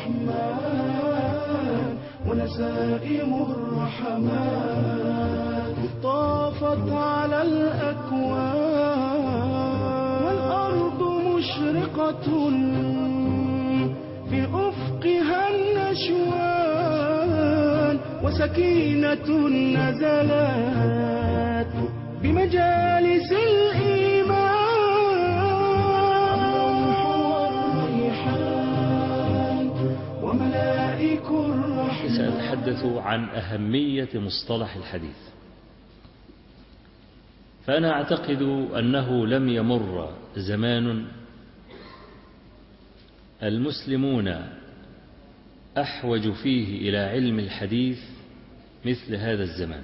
الرحمن ونسائم الرحمات طافت على الأكوان والأرض مشرقة في أفقها النشوان وسكينة نزلت بمجالس الإيمان وملائك الرحمن سأتحدث عن أهمية مصطلح الحديث فأنا أعتقد أنه لم يمر زمان المسلمون أحوج فيه إلى علم الحديث مثل هذا الزمان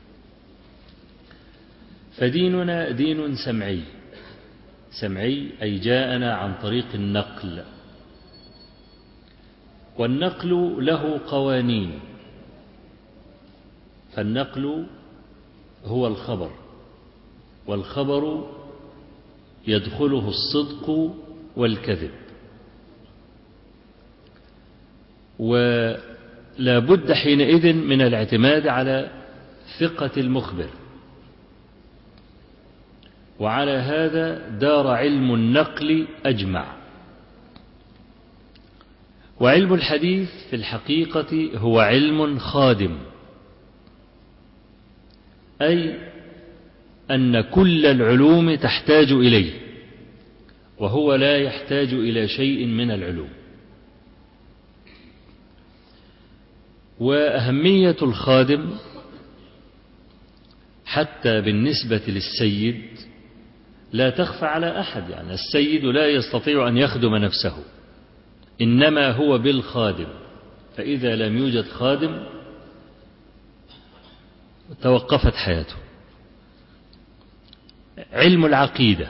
فديننا دين سمعي سمعي أي جاءنا عن طريق النقل والنقل له قوانين فالنقل هو الخبر والخبر يدخله الصدق والكذب ولا بد حينئذ من الاعتماد على ثقة المخبر وعلى هذا دار علم النقل أجمع وعلم الحديث في الحقيقة هو علم خادم أي أن كل العلوم تحتاج إليه وهو لا يحتاج إلى شيء من العلوم وأهمية الخادم حتى بالنسبة للسيد لا تخفى على أحد يعني السيد لا يستطيع أن يخدم نفسه إنما هو بالخادم فإذا لم يوجد خادم توقفت حياته علم العقيدة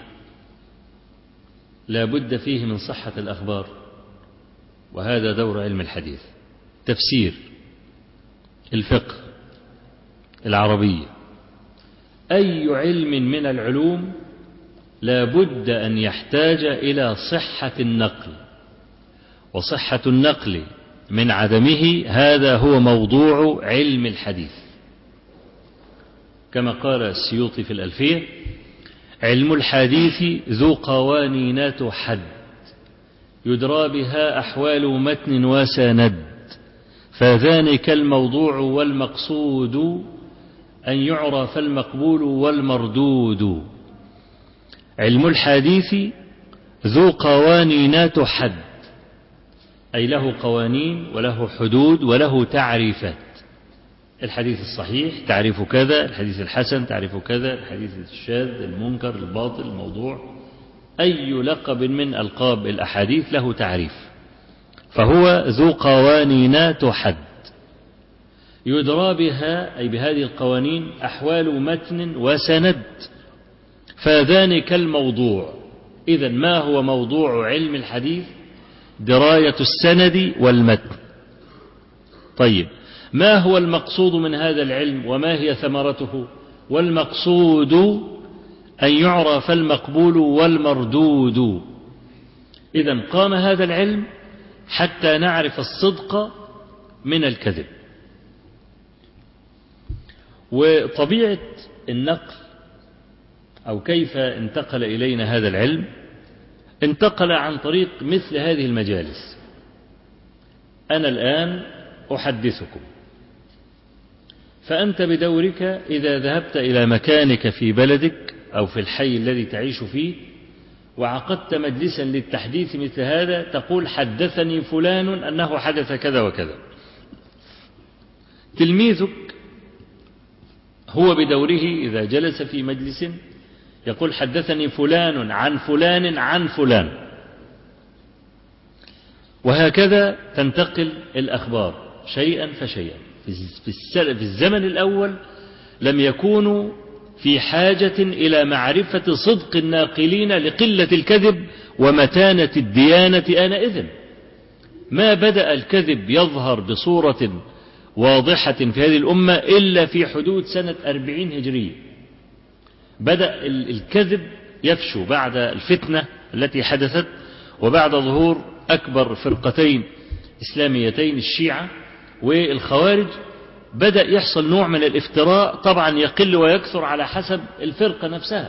لا بد فيه من صحة الأخبار وهذا دور علم الحديث تفسير الفقه العربية أي علم من العلوم لا بد أن يحتاج إلى صحة النقل وصحة النقل من عدمه هذا هو موضوع علم الحديث كما قال السيوطي في الألفية علم الحديث ذو قوانينات حد يدرى بها أحوال متن وسند فذلك الموضوع والمقصود أن يعرف المقبول والمردود علم الحديث ذو قوانينات حد أي له قوانين وله حدود وله تعريفات الحديث الصحيح تعريف كذا الحديث الحسن تعريف كذا الحديث الشاذ المنكر الباطل الموضوع أي لقب من ألقاب الأحاديث له تعريف فهو ذو قوانين تحد يدرى بها أي بهذه القوانين أحوال متن وسند فذلك الموضوع إذا ما هو موضوع علم الحديث دراية السند والمتن طيب ما هو المقصود من هذا العلم وما هي ثمرته والمقصود أن يعرف المقبول والمردود إذا قام هذا العلم حتى نعرف الصدق من الكذب وطبيعة النقل أو كيف انتقل إلينا هذا العلم انتقل عن طريق مثل هذه المجالس أنا الآن أحدثكم فأنت بدورك إذا ذهبت إلى مكانك في بلدك أو في الحي الذي تعيش فيه وعقدت مجلسا للتحديث مثل هذا تقول حدثني فلان أنه حدث كذا وكذا تلميذك هو بدوره إذا جلس في مجلس يقول حدثني فلان عن فلان عن فلان وهكذا تنتقل الأخبار شيئا فشيئا في الزمن الأول لم يكونوا في حاجة إلى معرفة صدق الناقلين لقلة الكذب ومتانة الديانة آنئذ ما بدأ الكذب يظهر بصورة واضحة في هذه الأمة إلا في حدود سنة أربعين هجرية بدأ الكذب يفشو بعد الفتنة التي حدثت وبعد ظهور أكبر فرقتين إسلاميتين الشيعة والخوارج بدأ يحصل نوع من الافتراء طبعا يقل ويكثر على حسب الفرقة نفسها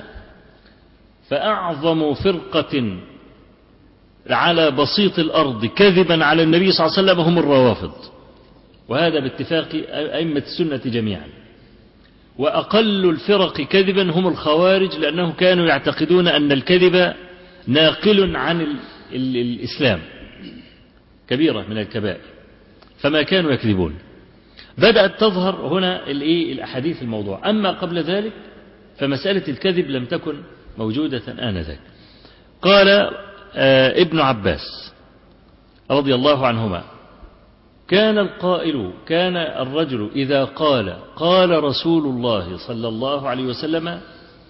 فأعظم فرقة على بسيط الأرض كذبا على النبي صلى الله عليه وسلم هم الروافض وهذا باتفاق أئمة السنة جميعا وأقل الفرق كذبا هم الخوارج لأنهم كانوا يعتقدون أن الكذب ناقل عن ال ال الإسلام كبيرة من الكبائر فما كانوا يكذبون بدأت تظهر هنا الإيه الأحاديث الموضوع أما قبل ذلك فمسألة الكذب لم تكن موجودة آنذاك قال آه ابن عباس رضي الله عنهما كان القائل كان الرجل إذا قال قال رسول الله صلى الله عليه وسلم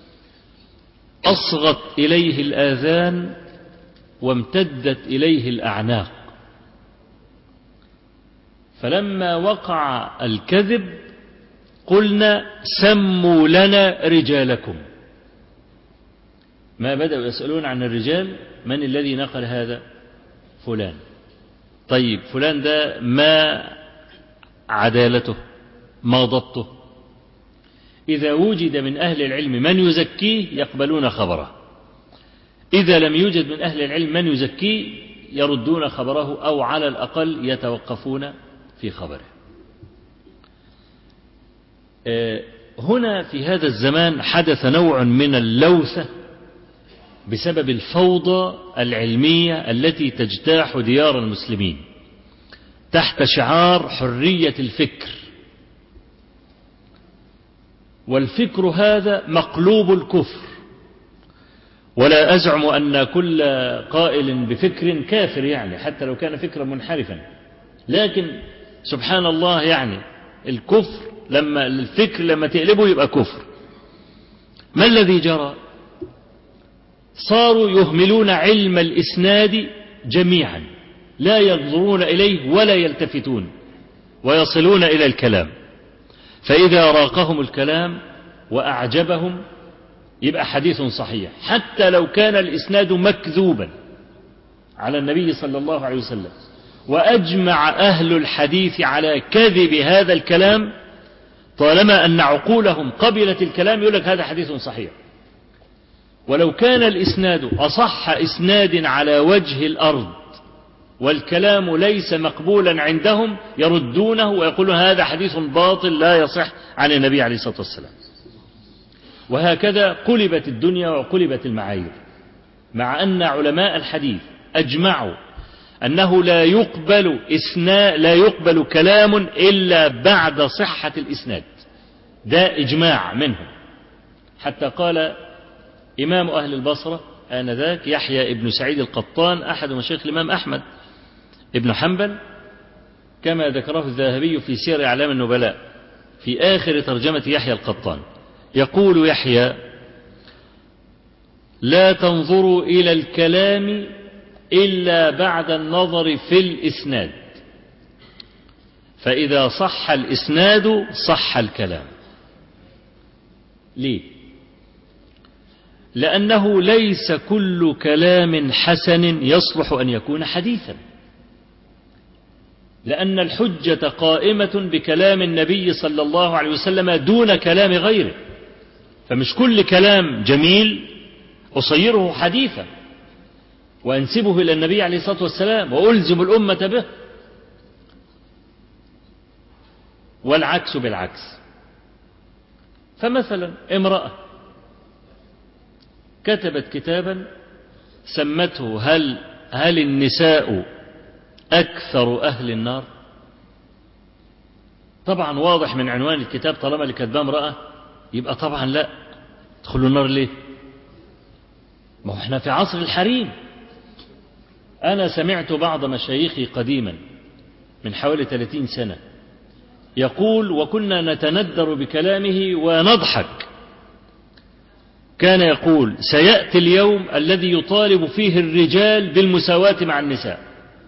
أصغت إليه الآذان وامتدت إليه الأعناق فلما وقع الكذب قلنا سموا لنا رجالكم ما بدأوا يسألون عن الرجال من الذي نقل هذا فلان طيب فلان ده ما عدالته ما ضبطه إذا وجد من أهل العلم من يزكيه يقبلون خبره إذا لم يوجد من أهل العلم من يزكيه يردون خبره أو على الأقل يتوقفون في خبره هنا في هذا الزمان حدث نوع من اللوثة بسبب الفوضى العلمية التي تجتاح ديار المسلمين تحت شعار حرية الفكر والفكر هذا مقلوب الكفر ولا أزعم أن كل قائل بفكر كافر يعني حتى لو كان فكرا منحرفا لكن سبحان الله يعني الكفر لما الفكر لما تقلبه يبقى كفر ما الذي جرى صاروا يهملون علم الإسناد جميعا لا ينظرون إليه ولا يلتفتون ويصلون إلى الكلام فإذا راقهم الكلام وأعجبهم يبقى حديث صحيح حتى لو كان الإسناد مكذوبا على النبي صلى الله عليه وسلم وأجمع أهل الحديث على كذب هذا الكلام طالما أن عقولهم قبلت الكلام يقول لك هذا حديث صحيح ولو كان الإسناد أصح إسناد على وجه الأرض والكلام ليس مقبولا عندهم يردونه ويقولون هذا حديث باطل لا يصح عن النبي عليه الصلاة والسلام وهكذا قلبت الدنيا وقلبت المعايير مع أن علماء الحديث أجمعوا أنه لا يقبل إسناء لا يقبل كلام إلا بعد صحة الإسناد ده إجماع منهم حتى قال إمام أهل البصرة آنذاك يحيى ابن سعيد القطان أحد مشايخ الإمام أحمد ابن حنبل كما ذكره الذهبي في سير أعلام النبلاء في آخر ترجمة يحيى القطان يقول يحيى لا تنظروا إلى الكلام إلا بعد النظر في الإسناد فإذا صح الإسناد صح الكلام ليه لأنه ليس كل كلام حسن يصلح أن يكون حديثا لأن الحجة قائمة بكلام النبي صلى الله عليه وسلم دون كلام غيره فمش كل كلام جميل أصيره حديثا وأنسبه إلى النبي عليه الصلاة والسلام وألزم الأمة به والعكس بالعكس فمثلا امرأة كتبت كتابا سمته هل هل النساء أكثر أهل النار طبعا واضح من عنوان الكتاب طالما اللي كاتباه امرأة يبقى طبعا لا تدخلوا النار ليه ما هو احنا في عصر الحريم أنا سمعت بعض مشايخي قديما من حوالي 30 سنة يقول وكنا نتندر بكلامه ونضحك كان يقول سيأتي اليوم الذي يطالب فيه الرجال بالمساواة مع النساء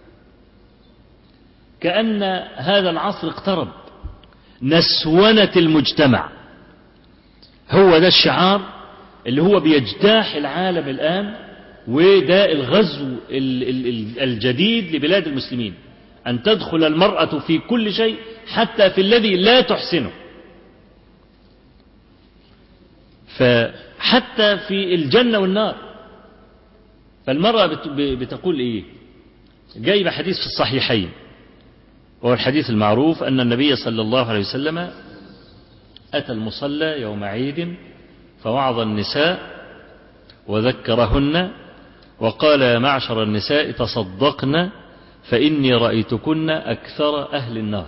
كأن هذا العصر اقترب نسونة المجتمع هو ده الشعار اللي هو بيجتاح العالم الآن وده الغزو الجديد لبلاد المسلمين أن تدخل المرأة في كل شيء حتى في الذي لا تحسنه فحتى في الجنة والنار فالمرأة بت- ب- بتقول إيه جايب حديث في الصحيحين وهو الحديث المعروف أن النبي صلى الله عليه وسلم أتى المصلى يوم عيد فوعظ النساء وذكرهن وقال يا معشر النساء تصدقن فإني رأيتكن أكثر أهل النار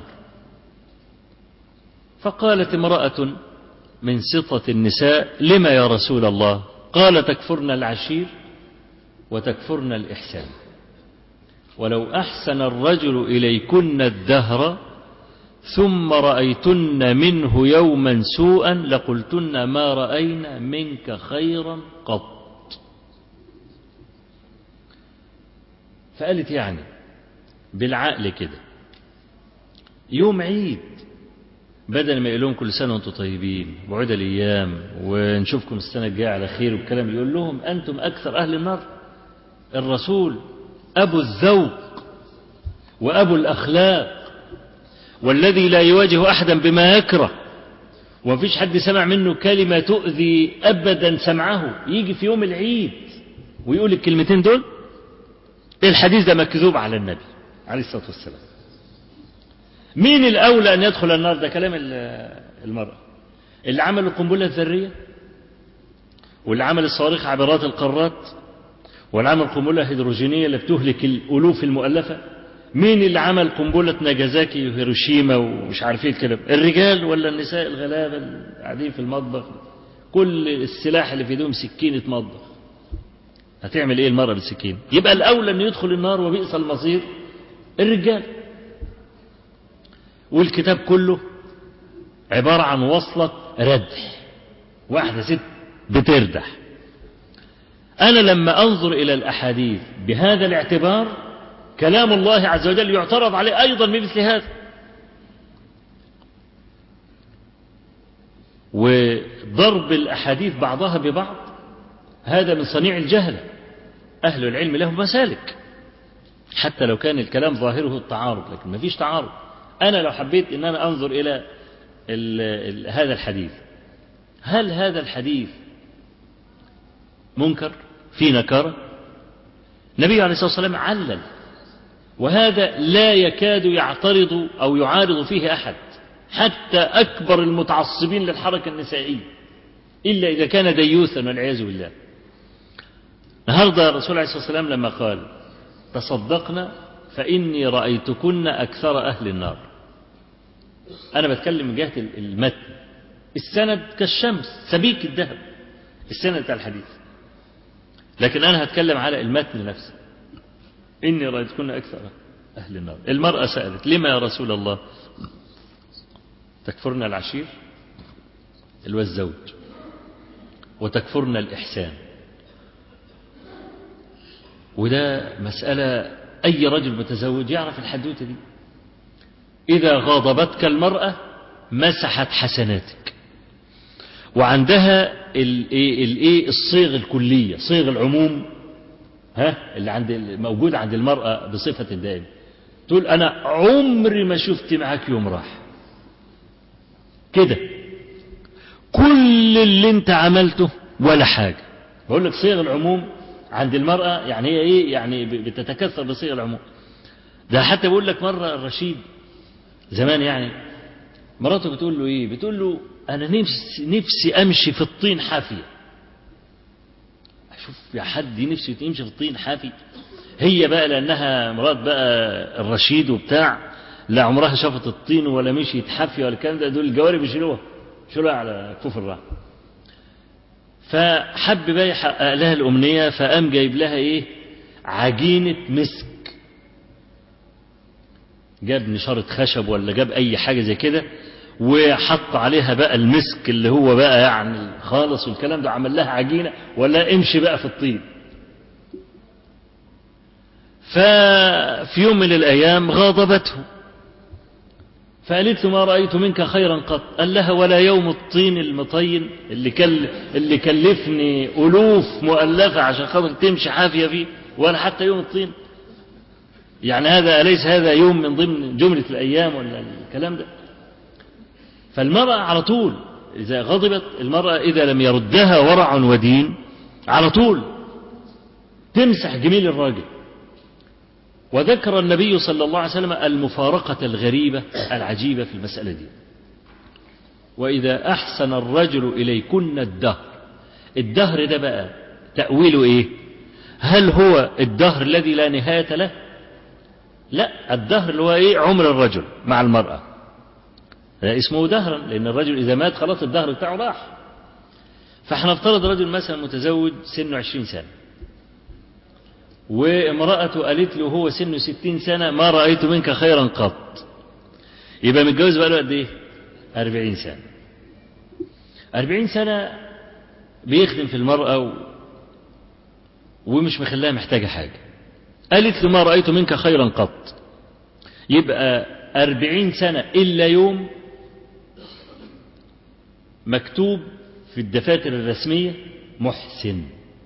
فقالت امرأة من سطة النساء لما يا رسول الله قال تكفرن العشير وتكفرن الإحسان ولو أحسن الرجل إليكن الدهر ثم رأيتن منه يوما سوءا لقلتن ما رأينا منك خيرا قط فقالت يعني بالعقل كده يوم عيد بدل ما يقول لهم كل سنة وانتم طيبين وعد الأيام ونشوفكم السنة الجاية على خير والكلام يقول لهم أنتم أكثر أهل النار الرسول أبو الذوق وأبو الأخلاق والذي لا يواجه أحدا بما يكره ومفيش حد سمع منه كلمة تؤذي أبدا سمعه يجي في يوم العيد ويقول الكلمتين دول الحديث ده مكذوب على النبي عليه الصلاة والسلام مين الأولى أن يدخل النار ده كلام ال- المرأة اللي عمل القنبلة الذرية واللي عمل الصواريخ عبرات القارات واللي عمل القنبلة الهيدروجينية اللي بتهلك الألوف المؤلفة مين اللي عمل قنبلة ناجازاكي وهيروشيما ومش عارف ايه الكلام الرجال ولا النساء الغلابة اللي قاعدين في المطبخ كل السلاح اللي في ايدهم سكينة مطبخ هتعمل ايه المرأة بالسكين يبقى الأولى أن يدخل النار وبئس المصير الرجال والكتاب كله عبارة عن وصلة ردح واحدة ست بتردح أنا لما أنظر إلى الأحاديث بهذا الاعتبار كلام الله عز وجل يعترض عليه أيضا بمثل هذا وضرب الأحاديث بعضها ببعض هذا من صنيع الجهل أهل العلم لهم مسالك حتى لو كان الكلام ظاهره التعارض لكن ما فيش تعارض أنا لو حبيت أن أنا أنظر إلى ال ال هذا الحديث هل هذا الحديث منكر في نكارة النبي عليه الصلاة والسلام علل وهذا لا يكاد يعترض أو يعارض فيه أحد حتى أكبر المتعصبين للحركة النسائية إلا إذا كان ديوثا والعياذ بالله النهاردة الرسول عليه الصلاة والسلام لما قال تصدقنا فإني رأيتكن أكثر أهل النار أنا بتكلم من جهة المتن السند كالشمس سبيك الذهب السند بتاع الحديث لكن أنا هتكلم على المتن نفسه إني رأيتكن أكثر أهل النار المرأة سألت لما يا رسول الله تكفرنا العشير اللي هو الزوج وتكفرنا الإحسان وده مسألة أي رجل متزوج يعرف الحدوتة دي إذا غاضبتك المرأة مسحت حسناتك وعندها الايه الايه الصيغ الكليه صيغ العموم ها اللي عند موجود عند المراه بصفه دائمه تقول انا عمري ما شفت معاك يوم راح كده كل اللي انت عملته ولا حاجه بقول لك صيغ العموم عند المراه يعني هي ايه يعني بتتكثر بصيغ العموم ده حتى بقول لك مره الرشيد زمان يعني مراته بتقول له ايه بتقول له انا نفسي نفسي امشي في الطين حافيه اشوف يا حد نفسه يمشي في الطين حافي هي بقى لانها مرات بقى الرشيد وبتاع لا عمرها شافت الطين ولا مشيت حافيه ولا الكلام ده دول الجوارب يشيلوها يشيلوها على كفر الرحم فحب بقى يحقق لها الامنيه فقام جايب لها ايه عجينه مسك جاب نشارة خشب ولا جاب أي حاجة زي كده وحط عليها بقى المسك اللي هو بقى يعني خالص والكلام ده عمل لها عجينة ولا امشي بقى في الطين ففي يوم من الأيام غاضبته فقالت له ما رأيت منك خيرا قط قال لها ولا يوم الطين المطين اللي, كل اللي كلفني ألوف مؤلفة عشان خاطر تمشي حافية فيه ولا حتى يوم الطين يعني هذا أليس هذا يوم من ضمن جملة الأيام ولا الكلام ده فالمرأة على طول إذا غضبت المرأة إذا لم يردها ورع ودين على طول تمسح جميل الراجل وذكر النبي صلى الله عليه وسلم المفارقة الغريبة العجيبة في المسألة دي وإذا أحسن الرجل إليكن الدهر الدهر ده بقى تأويله إيه هل هو الدهر الذي لا نهاية له لا الدهر اللي هو إيه عمر الرجل مع المرأة ده اسمه دهرا لأن الرجل إذا مات خلاص الدهر بتاعه راح فاحنا نفترض رجل مثلا متزوج سنه عشرين سنة وامرأته قالت له هو سنه ستين سنة ما رأيت منك خيرا قط يبقى متجوز بقى له قد ايه أربعين سنة أربعين سنة بيخدم في المرأة و... ومش مخليها محتاجة حاجة قالت له ما رأيت منك خيرا قط يبقى أربعين سنة إلا يوم مكتوب في الدفاتر الرسمية محسن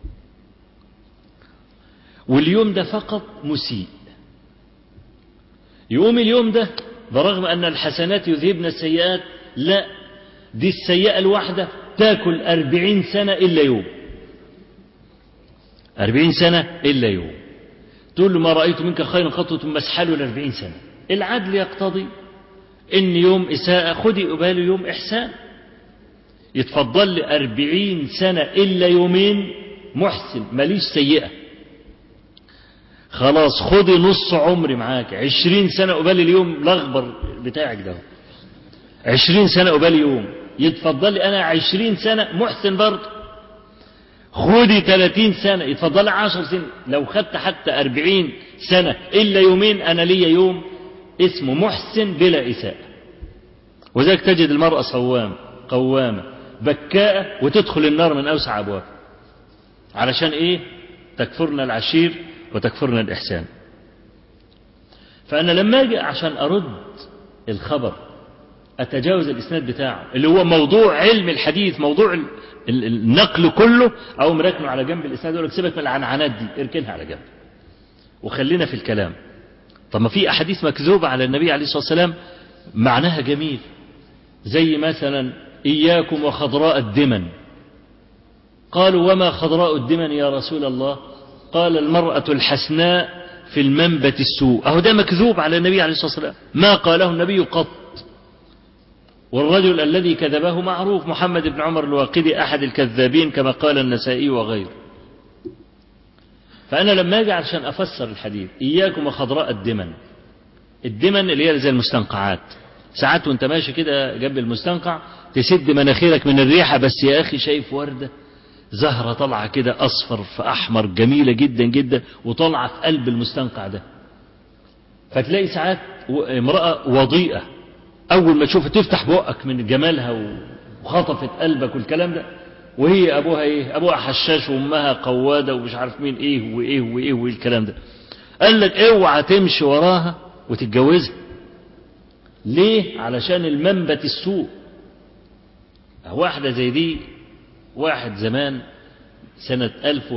واليوم ده فقط مسيء يقوم اليوم ده برغم أن الحسنات يذهبن السيئات لا دي السيئة الواحدة تاكل أربعين سنة إلا يوم أربعين سنة إلا يوم تقول له ما رأيت منك خيرا خطوة ثم اسحله الأربعين سنة العدل يقتضي إن يوم إساءة خدي قباله يوم إحسان يتفضل لي أربعين سنة إلا يومين محسن ماليش سيئة خلاص خدي نص عمري معاك عشرين سنة قبال اليوم الأخبر بتاعك ده عشرين سنة قبال يوم يتفضل لي أنا عشرين سنة محسن برضه خدي ثلاثين سنة يتفضل لي عشر سنة لو خدت حتى أربعين سنة إلا يومين أنا ليا يوم اسمه محسن بلا إساءة وذلك تجد المرأة صوام قوامة بكاءة وتدخل النار من أوسع أبواب علشان إيه تكفرنا العشير وتكفرنا الإحسان فأنا لما أجي عشان أرد الخبر أتجاوز الإسناد بتاعه اللي هو موضوع علم الحديث موضوع ال- ال- النقل كله أو مركنه على جنب الإسناد يقول لك سيبك من العنعنات دي اركنها على جنب وخلينا في الكلام طب ما في أحاديث مكذوبة على النبي عليه الصلاة والسلام معناها جميل زي مثلا إياكم وخضراء الدمن قالوا وما خضراء الدمن يا رسول الله قال المرأة الحسناء في المنبت السوء أهو ده مكذوب على النبي عليه الصلاة والسلام ما قاله النبي قط والرجل الذي كذبه معروف محمد بن عمر الواقدي أحد الكذابين كما قال النسائي وغيره فأنا لما أجي عشان أفسر الحديث إياكم وخضراء الدمن الدمن اللي هي زي المستنقعات ساعات وانت ماشي كده جنب المستنقع تسد مناخيرك من الريحة بس يا أخي شايف وردة زهرة طالعة كده أصفر في أحمر جميلة جدا جدا وطالعة في قلب المستنقع ده فتلاقي ساعات و- امرأة وضيئة أول ما تشوفها تفتح بقك من جمالها وخطفت قلبك والكلام ده وهي أبوها إيه أبوها حشاش وأمها قوادة ومش عارف مين إيه وإيه وإيه وإيه الكلام ده قال لك اوعى تمشي وراها وتتجوزها ليه علشان المنبت السوء واحدة زي دي واحد زمان سنة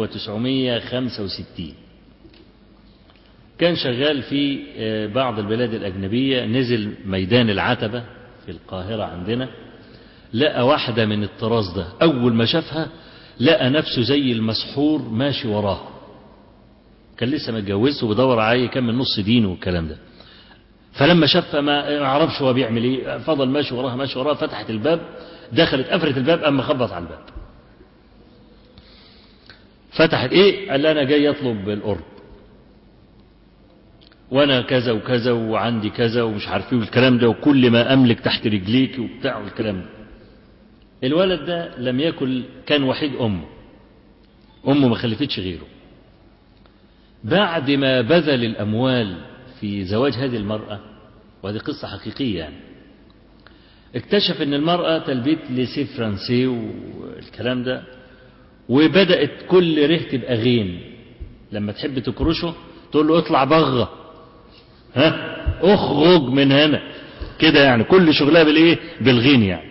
1965 كان شغال في آه، بعض البلاد الأجنبية نزل ميدان العتبة في القاهرة عندنا لقى واحدة من الطراز ده أول ما شافها لقى نفسه زي المسحور ماشي وراه كان لسه متجوزه وبيدور عليه يكمل نص دينه والكلام ده فلما شافها ما ما عرفش هو بيعمل ايه فضل ماشي وراها ماشي وراها فتحت الباب دخلت قفلت الباب اما خبط على الباب فتحت ايه قال لي انا جاي اطلب القرب وانا كذا وكذا وعندي كذا ومش عارف ايه والكلام ده وكل ما املك تحت رجليك وبتاع والكلام ده الولد ده لم يكن كان وحيد امه امه ما خلفتش غيره بعد ما بذل الاموال في زواج هذه المراه وهذه قصه حقيقيه يعني اكتشف ان المراه تلبيت لسي فرنسي والكلام ده وبدات كل ره تبقى غين لما تحب تكرشه تقول له اطلع بغه ها اخرج من هنا كده يعني كل شغلها بالايه بالغين يعني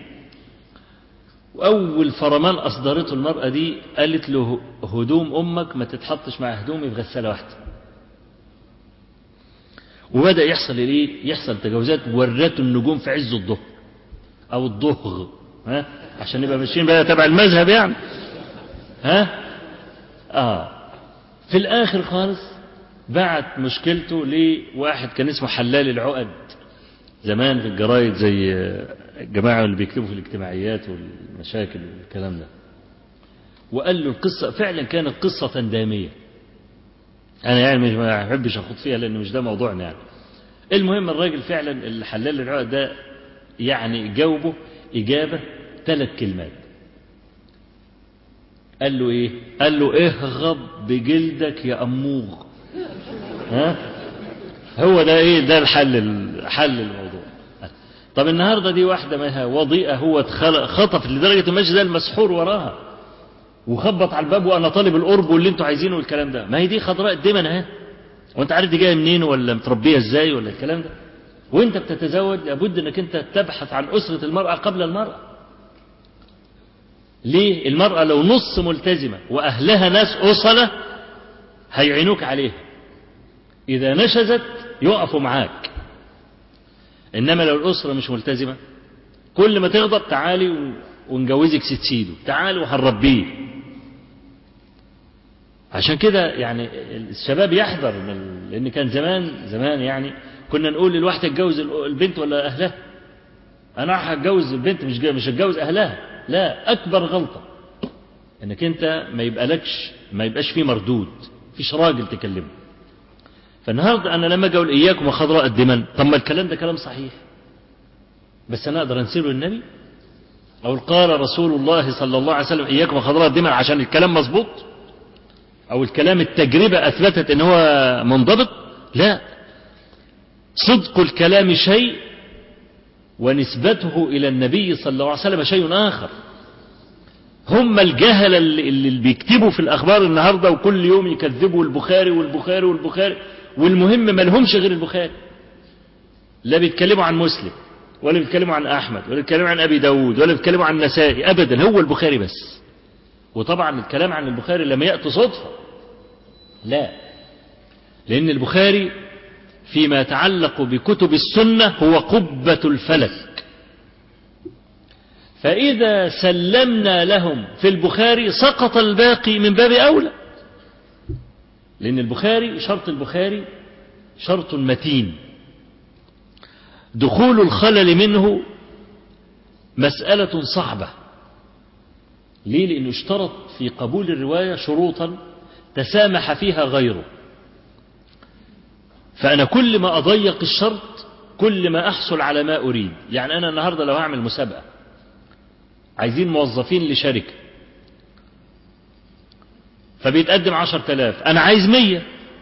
واول فرمان اصدرته المراه دي قالت له هدوم امك ما تتحطش مع هدومي في غساله واحده وبدأ يحصل ايه يحصل تجاوزات ورته النجوم في عز الظهر او الظهر ها عشان نبقى ماشيين بقى تبع المذهب يعني ها اه في الاخر خالص بعت مشكلته لواحد كان اسمه حلال العقد زمان في الجرايد زي الجماعة اللي بيكتبوا في الاجتماعيات والمشاكل والكلام ده وقال له القصة فعلا كانت قصة دامية أنا يعني مش ما أحبش أخوض فيها لأن مش ده موضوعنا يعني المهم الراجل فعلا اللي حلال العقد ده يعني جاوبه إجابة ثلاث كلمات قال له إيه قال له اهغب بجلدك يا أموغ ها هو ده إيه ده الحل حل الموضوع طب النهاردة دي واحدة ما وضيئة هو خطف لدرجة ماشي زي المسحور وراها وخبط على الباب وانا طالب القرب واللي انتوا عايزينه والكلام ده ما هي دي خضراء الدمن اهي وانت عارف دي جايه منين ولا متربيه ازاي ولا الكلام ده وانت بتتزوج لابد انك انت تبحث عن اسره المراه قبل المراه ليه المراه لو نص ملتزمه واهلها ناس اصله هيعينوك عليها اذا نشزت يقفوا معاك انما لو الاسره مش ملتزمه كل ما تغضب تعالي ونجوزك ست سيدو تعالي وهنربيه عشان كده يعني الشباب يحذر من لان كان زمان زمان يعني كنا نقول للواحده اتجوز البنت ولا اهلها انا هتجوز البنت مش مش هتجوز اهلها لا اكبر غلطه انك انت ما يبقالكش ما يبقاش فيه مردود فيش راجل تكلمه فالنهارده انا لما اجي اقول اياكم وخضراء الدمن طب ما الكلام ده كلام صحيح بس انا اقدر انسله للنبي او قال رسول الله صلى الله عليه وسلم اياكم وخضراء الدمن عشان الكلام مظبوط او الكلام التجربة اثبتت ان هو منضبط لا صدق الكلام شيء ونسبته الى النبي صلى الله عليه وسلم شيء اخر هم الجهلة اللي بيكتبوا في الاخبار النهاردة وكل يوم يكذبوا البخاري والبخاري والبخاري والمهم ما لهمش غير البخاري لا بيتكلموا عن مسلم ولا بيتكلموا عن احمد ولا بيتكلموا عن ابي داود ولا بيتكلموا عن النسائي ابدا هو البخاري بس وطبعا الكلام عن البخاري لم يأتي صدفة لا لأن البخاري فيما يتعلق بكتب السنة هو قبة الفلك فإذا سلمنا لهم في البخاري سقط الباقي من باب أولى لأن البخاري شرط البخاري شرط متين دخول الخلل منه مسألة صعبة ليه لأنه اشترط في قبول الرواية شروطا تسامح فيها غيره فأنا كل ما أضيق الشرط كل ما أحصل على ما أريد يعني أنا النهاردة لو هعمل مسابقة عايزين موظفين لشركة فبيتقدم عشر تلاف أنا عايز مية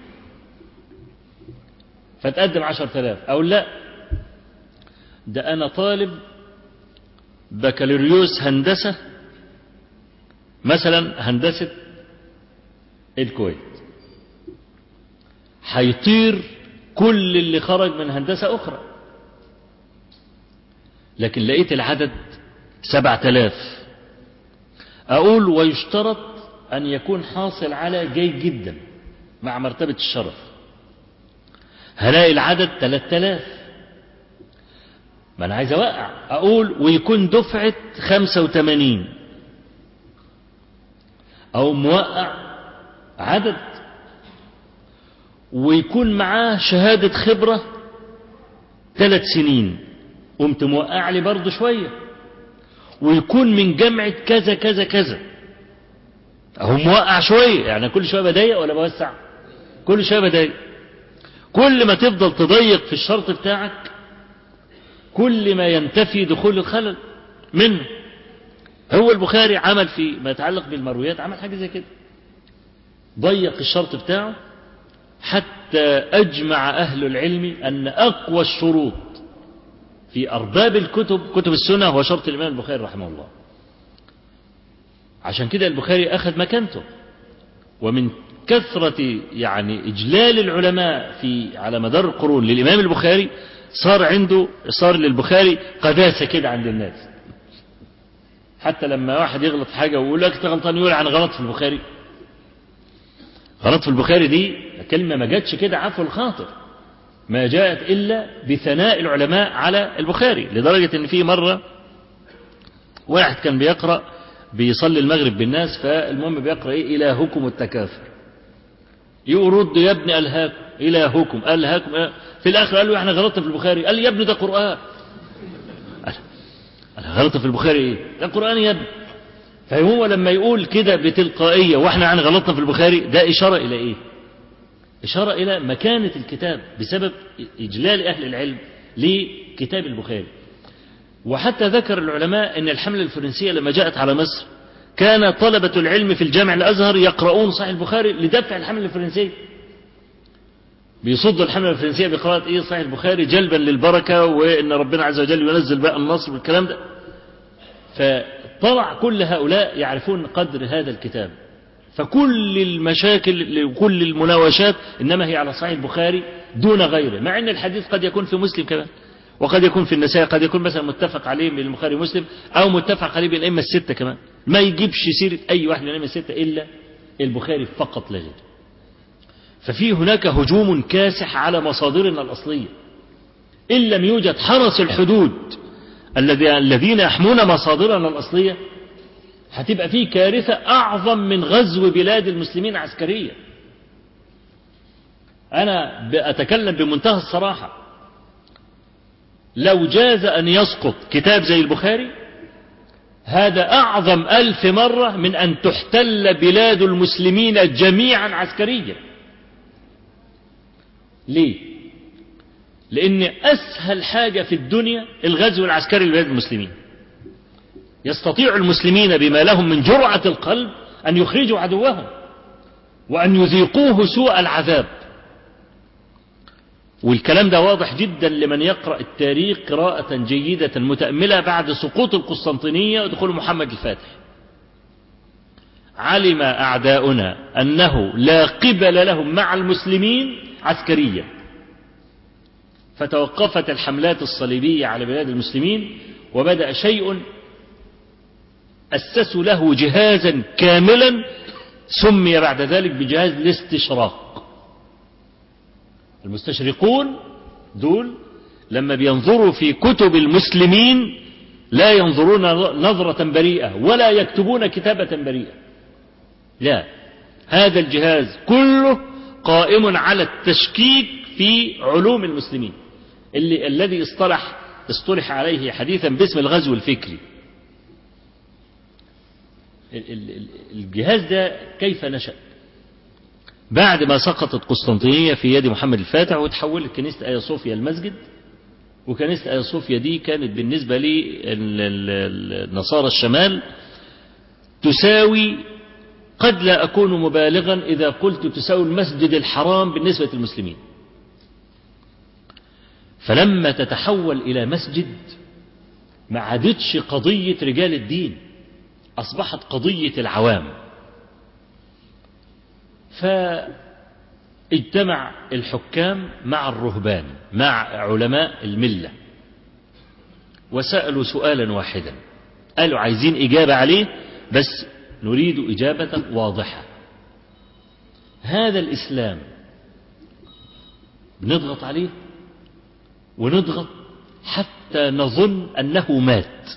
فتقدم عشر تلاف أو لا ده أنا طالب بكالوريوس هندسة مثلا هندسة الكويت هيطير كل اللي خرج من هندسة أخرى لكن لقيت العدد سبعة آلاف أقول ويشترط أن يكون حاصل على جيد جدا مع مرتبة الشرف هلاقي العدد ثلاثة آلاف ما أنا عايز أوقع أقول ويكون دفعة خمسة وثمانين أو موقع عدد ويكون معاه شهادة خبرة ثلاث سنين قمت موقع لي برضه شوية ويكون من جامعة كذا كذا كذا هو موقع شوية يعني كل شوية بضيق ولا بوسع كل شوية بضيق كل ما تفضل تضيق في الشرط بتاعك كل ما ينتفي دخول الخلل منه هو البخاري عمل في ما يتعلق بالمرويات عمل حاجة زي كده ضيق الشرط بتاعه حتى أجمع أهل العلم أن أقوى الشروط في أرباب الكتب كتب السنة هو شرط الإمام البخاري رحمه الله عشان كده البخاري أخذ مكانته ومن كثرة يعني إجلال العلماء في على مدار القرون للإمام البخاري صار عنده صار للبخاري قداسة كده عند الناس حتى لما واحد يغلط في حاجة ويقول لك انت غلطان يقول عن غلط في البخاري غلط في البخاري دي كلمة ما جاتش كده عفو الخاطر ما جاءت إلا بثناء العلماء على البخاري لدرجة أن في مرة واحد كان بيقرأ بيصلي المغرب بالناس فالمهم بيقرأ إيه إلهكم التكاثر يرد يا ابن ألهاكم إلهكم ألهاكم في الآخر قال له احنا غلطنا في البخاري قال لي يا ابني ده قرآن قال غلطة في البخاري ايه ده قرآن يا ابني فهو لما يقول كده بتلقائية واحنا عن غلطنا في البخاري ده إشارة إلى إيه إشارة إلى مكانة الكتاب بسبب إجلال أهل العلم لكتاب البخاري وحتى ذكر العلماء أن الحملة الفرنسية لما جاءت على مصر كان طلبة العلم في الجامع الأزهر يقرؤون صحيح البخاري لدفع الحملة الفرنسية بيصدوا الحملة الفرنسية بقراءة إيه صحيح البخاري جلبا للبركة وإن ربنا عز وجل ينزل بقى النصر والكلام ده فطلع كل هؤلاء يعرفون قدر هذا الكتاب فكل المشاكل وكل المناوشات إنما هي على صحيح البخاري دون غيره مع أن الحديث قد يكون في مسلم كمان وقد يكون في النساء قد يكون مثلا متفق عليه بين البخاري ومسلم أو متفق عليه بين الأئمة الستة كمان ما يجيبش سيرة أي واحد من الأئمة الستة إلا البخاري فقط لا غير ففي هناك هجوم كاسح على مصادرنا الأصلية إن لم يوجد حرس الحدود الذين يحمون مصادرنا الأصلية هتبقى فيه كارثة أعظم من غزو بلاد المسلمين عسكريا أنا أتكلم بمنتهى الصراحة لو جاز أن يسقط كتاب زي البخاري هذا أعظم ألف مرة من أن تحتل بلاد المسلمين جميعا عسكريا ليه لأن أسهل حاجة في الدنيا الغزو العسكري لبلاد المسلمين يستطيع المسلمين بما لهم من جرعة القلب أن يخرجوا عدوهم وأن يذيقوه سوء العذاب والكلام ده واضح جدا لمن يقرأ التاريخ قراءة جيدة متأملة بعد سقوط القسطنطينية ودخول محمد الفاتح علم أعداؤنا أنه لا قبل لهم مع المسلمين عسكريا فتوقفت الحملات الصليبية على بلاد المسلمين وبدأ شيء أسسوا له جهازا كاملا سمي بعد ذلك بجهاز الاستشراق المستشرقون دول لما بينظروا في كتب المسلمين لا ينظرون نظرة بريئة ولا يكتبون كتابة بريئة لا هذا الجهاز كله قائم على التشكيك في علوم المسلمين اللي الذي اصطلح اصطلح عليه حديثا باسم الغزو الفكري الجهاز ده كيف نشأ بعد ما سقطت قسطنطينية في يد محمد الفاتح وتحولت كنيسة آيا صوفيا المسجد وكنيسة آيا صوفيا دي كانت بالنسبة للنصارى الشمال تساوي قد لا أكون مبالغا إذا قلت تساوي المسجد الحرام بالنسبة للمسلمين فلما تتحول إلى مسجد ما عادتش قضية رجال الدين أصبحت قضية العوام فاجتمع الحكام مع الرهبان مع علماء الملة وسألوا سؤالا واحدا قالوا عايزين إجابة عليه بس نريد إجابة واضحة هذا الإسلام بنضغط عليه ونضغط حتى نظن أنه مات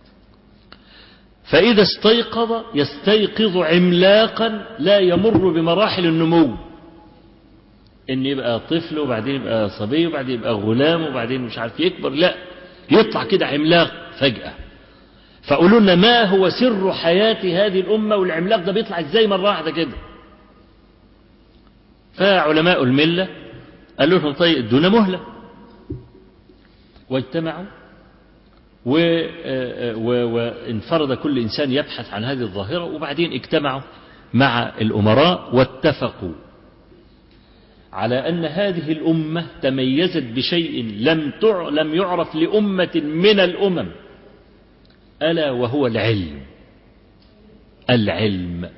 فإذا استيقظ يستيقظ عملاقا لا يمر بمراحل النمو إن يبقى طفل وبعدين يبقى صبي وبعدين يبقى غلام وبعدين مش عارف يكبر لا يطلع كده عملاق فجأة فقولوا لنا ما هو سر حياة هذه الأمة والعملاق ده بيطلع ازاي مرة واحدة كده فعلماء الملة قالوا لهم طيب ادونا مهلة واجتمعوا وانفرد كل إنسان يبحث عن هذه الظاهرة وبعدين اجتمعوا مع الأمراء واتفقوا على أن هذه الأمة تميزت بشيء لم لم يعرف لأمة من الأمم ألا وهو العلم العلم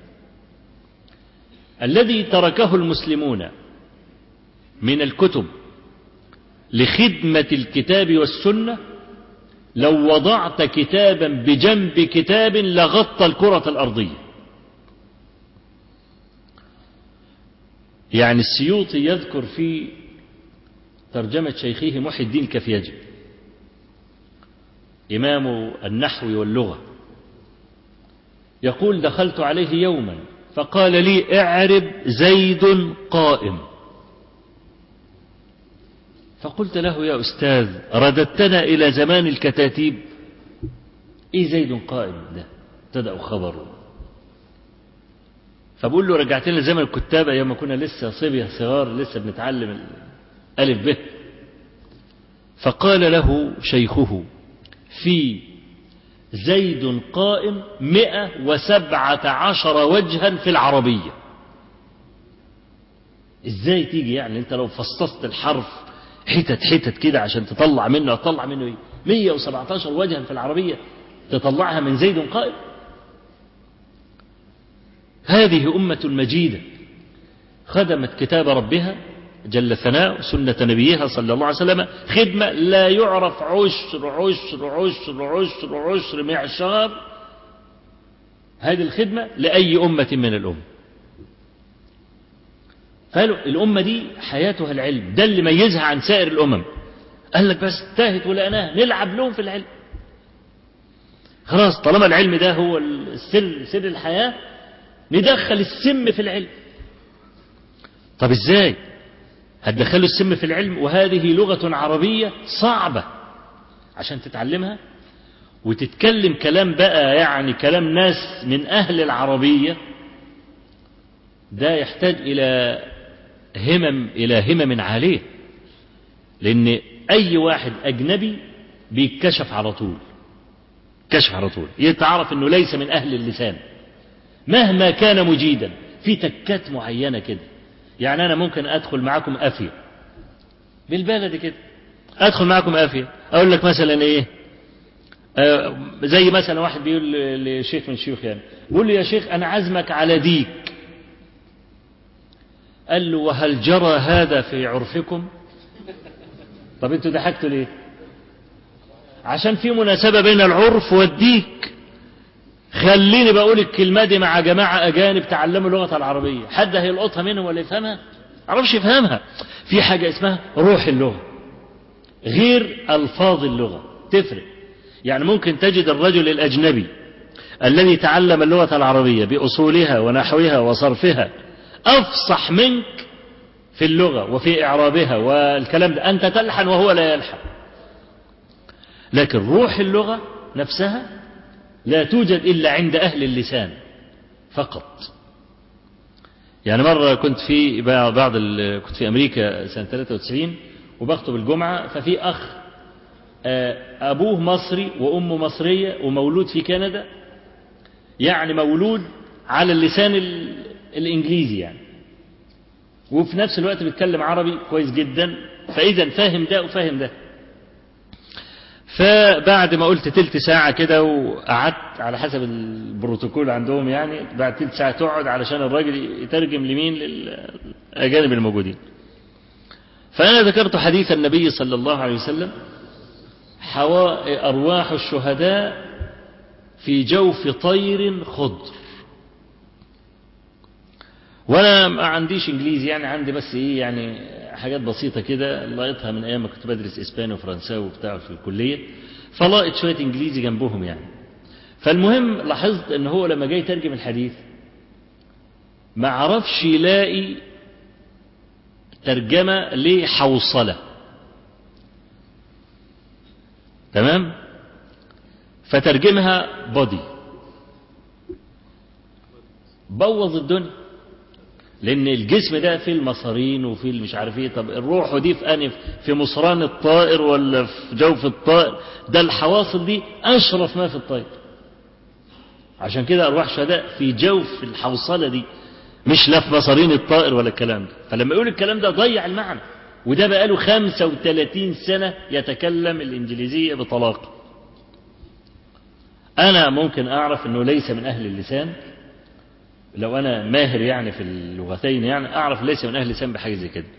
الذي تركه المسلمون من الكتب لخدمة الكتاب والسنة لو وضعت كتابا بجنب كتاب لغطى الكرة الأرضية يعني السيوطي يذكر في ترجمة شيخه محي الدين كفياجي إمام النحو واللغة يقول دخلت عليه يوما فقال لي اعرب زيد قائم فقلت له يا أستاذ رددتنا إلى زمان الكتاتيب إيه زيد قائم ده ابتدأ خبره فبقول له رجعتنا لزمن الكتاب أيام ما كنا لسه صبية صغار لسه بنتعلم ألف به فقال له شيخه في زيد قائم مئة وسبعة عشر وجها في العربية ازاي تيجي يعني انت لو فصصت الحرف حتت حتت كده عشان تطلع منه تطلع منه ايه 117 وجها في العربية تطلعها من زيد قائم هذه أمة مجيدة خدمت كتاب ربها جل ثناء سنة نبيها صلى الله عليه وسلم خدمة لا يعرف عشر عشر عشر عشر عشر معشار هذه الخدمة لأي أمة من الأمم قالوا الأمة دي حياتها العلم ده اللي ميزها عن سائر الأمم قال لك بس تاهت ولقناها نلعب لهم في العلم خلاص طالما العلم ده هو السر سر الحياة ندخل السم في العلم طب ازاي هتدخلوا السم في العلم وهذه لغة عربية صعبة عشان تتعلمها وتتكلم كلام بقى يعني كلام ناس من أهل العربية ده يحتاج إلى همم إلى همم عالية لأن أي واحد أجنبي بيتكشف على طول كشف على طول يتعرف أنه ليس من أهل اللسان مهما كان مجيدا في تكات معينة كده يعني أنا ممكن أدخل معاكم أفية بالبلد كده أدخل معاكم أفية أقول لك مثلا إيه آه زي مثلا واحد بيقول لشيخ من الشيوخ يعني بيقول لي يا شيخ أنا عزمك على ديك قال له وهل جرى هذا في عرفكم طب انتوا ضحكتوا ليه عشان في مناسبة بين العرف والديك خليني بقول الكلمة دي مع جماعة أجانب تعلموا اللغة العربية حد هيلقطها منهم ولا يفهمها عرفش يفهمها في حاجة اسمها روح اللغة غير ألفاظ اللغة تفرق يعني ممكن تجد الرجل الأجنبي الذي تعلم اللغة العربية بأصولها ونحوها وصرفها أفصح منك في اللغة وفي إعرابها والكلام ده أنت تلحن وهو لا يلحن لكن روح اللغة نفسها لا توجد إلا عند أهل اللسان فقط يعني مرة كنت في بعض كنت في أمريكا سنة 93 وبخطب الجمعة ففي أخ أبوه مصري وأمه مصرية ومولود في كندا يعني مولود على اللسان الإنجليزي يعني وفي نفس الوقت بيتكلم عربي كويس جدا فإذا فاهم ده وفاهم ده فبعد ما قلت تلت ساعة كده وقعدت على حسب البروتوكول عندهم يعني بعد تلت ساعة تقعد علشان الراجل يترجم لمين للأجانب الموجودين فأنا ذكرت حديث النبي صلى الله عليه وسلم حوا أرواح الشهداء في جوف طير خضر وانا ما عنديش انجليزي يعني عندي بس ايه يعني حاجات بسيطة كده لقيتها من ايام ما كنت بدرس اسباني وفرنساوي وبتاع في الكلية فلقيت شوية انجليزي جنبهم يعني فالمهم لاحظت ان هو لما جاي يترجم الحديث ما عرفش يلاقي ترجمة لحوصلة تمام فترجمها بودي بوظ الدنيا لان الجسم ده في المصارين وفي مش عارف ايه طب الروح دي في انف في مصران الطائر ولا في جوف الطائر ده الحواصل دي اشرف ما في الطير عشان كده ارواح شهداء في جوف الحوصله دي مش لا في مصارين الطائر ولا الكلام ده فلما يقول الكلام ده ضيع المعنى وده بقاله 35 سنة يتكلم الإنجليزية بطلاقة أنا ممكن أعرف أنه ليس من أهل اللسان لو أنا ماهر يعني في اللغتين يعني أعرف ليس من أهل اللسان بحاجة زي كده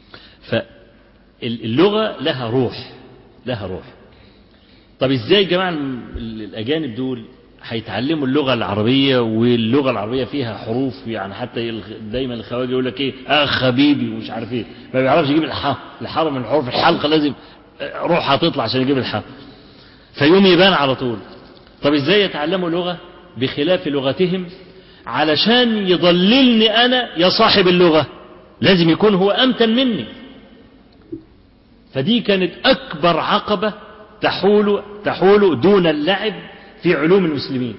فاللغة لها روح لها روح طب ازاي يا جماعة الأجانب دول هيتعلموا اللغة العربية واللغة العربية فيها حروف يعني حتى دايما الخواجة يقول لك ايه اخ حبيبي ومش عارف ايه ما بيعرفش يجيب الحاء الحرف من حروف الحلقة لازم روح هتطلع عشان يجيب الحرف فيقوم يبان على طول طب ازاي يتعلموا لغة بخلاف لغتهم علشان يضللني انا يا صاحب اللغة لازم يكون هو امتن مني فدي كانت اكبر عقبة تحول تحول دون اللعب في علوم المسلمين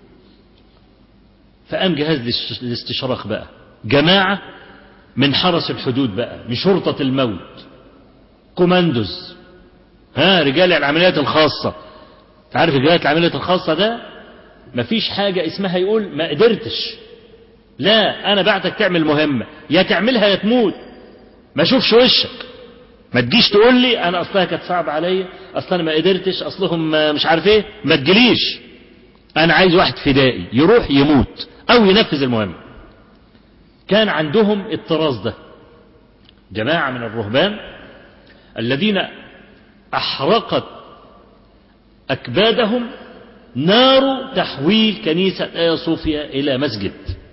فقام جهاز الاستشراق بقى جماعة من حرس الحدود بقى من شرطة الموت كوماندوز ها رجال العمليات الخاصة تعرف رجال العمليات الخاصة ده مفيش حاجة اسمها يقول ما قدرتش لا انا بعتك تعمل مهمة يا تعملها يا تموت ما اشوفش وشك ما تجيش تقول لي انا اصلها كانت صعبة عليا اصلا انا ما قدرتش اصلهم مش عارف ايه ما تجيليش انا عايز واحد فدائي يروح يموت او ينفذ المهمة كان عندهم الطراز ده جماعة من الرهبان الذين احرقت اكبادهم نار تحويل كنيسة آيا صوفيا الى مسجد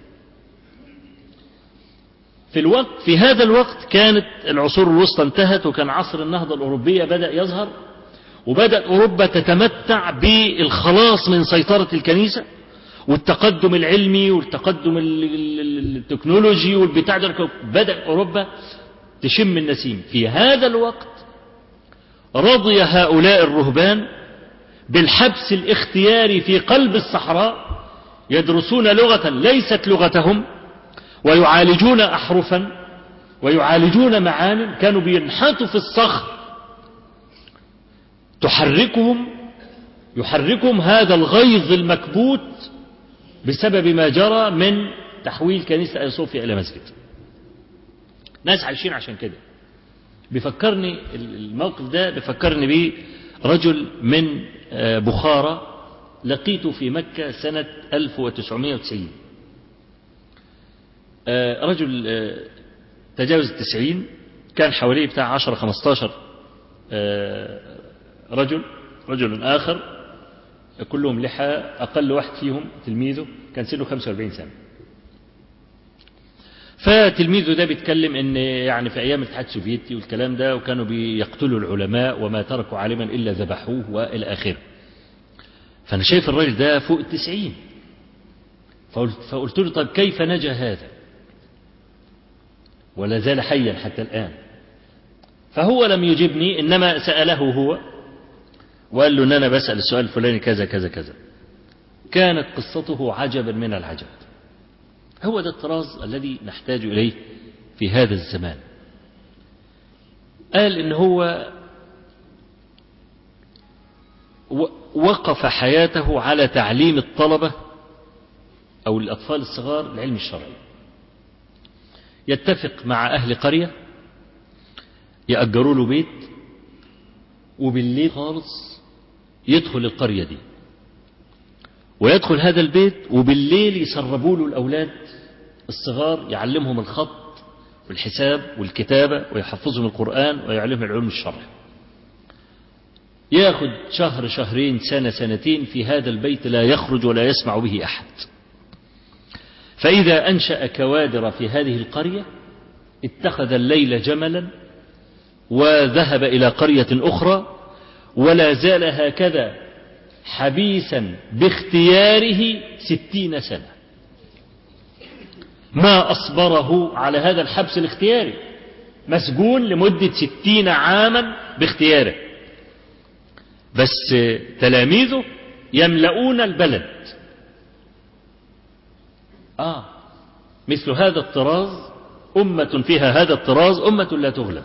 في الوقت في هذا الوقت كانت العصور الوسطى انتهت وكان عصر النهضة الأوروبية بدأ يظهر وبدأت أوروبا تتمتع بالخلاص من سيطرة الكنيسة والتقدم العلمي والتقدم التكنولوجي والبتاع ده بدأ أوروبا تشم النسيم في هذا الوقت رضي هؤلاء الرهبان بالحبس الاختياري في قلب الصحراء يدرسون لغة ليست لغتهم ويعالجون أحرفا ويعالجون معان كانوا بينحتوا في الصخر تحركهم يحركهم هذا الغيظ المكبوت بسبب ما جرى من تحويل كنيسة آيا صوفيا إلى مسجد ناس عايشين عشان كده بيفكرني الموقف ده بيفكرني بيه رجل من بخارى لقيته في مكة سنة 1990 رجل تجاوز التسعين كان حواليه بتاع 10 15 رجل رجل آخر كلهم لحى أقل واحد فيهم تلميذه كان سنه 45 سنة فتلميذه ده بيتكلم ان يعني في ايام الاتحاد السوفيتي والكلام ده وكانوا بيقتلوا العلماء وما تركوا عالما الا ذبحوه والى اخره فانا شايف الراجل ده فوق التسعين فقلت, فقلت له طب كيف نجا هذا ولا زال حيا حتى الآن فهو لم يجبني إنما سأله هو وقال له إن أنا بسأل السؤال الفلاني كذا كذا كذا كانت قصته عجبا من العجب هو ده الطراز الذي نحتاج إليه في هذا الزمان قال إن هو وقف حياته على تعليم الطلبة أو الأطفال الصغار العلم الشرعي يتفق مع أهل قرية يأجروا له بيت وبالليل خالص يدخل القرية دي ويدخل هذا البيت وبالليل يسربوا له الأولاد الصغار يعلمهم الخط والحساب والكتابة ويحفظهم القرآن ويعلمهم العلوم الشرع ياخد شهر شهرين سنة سنتين في هذا البيت لا يخرج ولا يسمع به أحد فإذا أنشأ كوادر في هذه القرية اتخذ الليل جملا وذهب إلى قرية أخرى ولا زال هكذا حبيسا باختياره ستين سنة ما أصبره على هذا الحبس الاختياري مسجون لمدة ستين عاما باختياره بس تلاميذه يملؤون البلد آه مثل هذا الطراز أمة فيها هذا الطراز أمة لا تغلب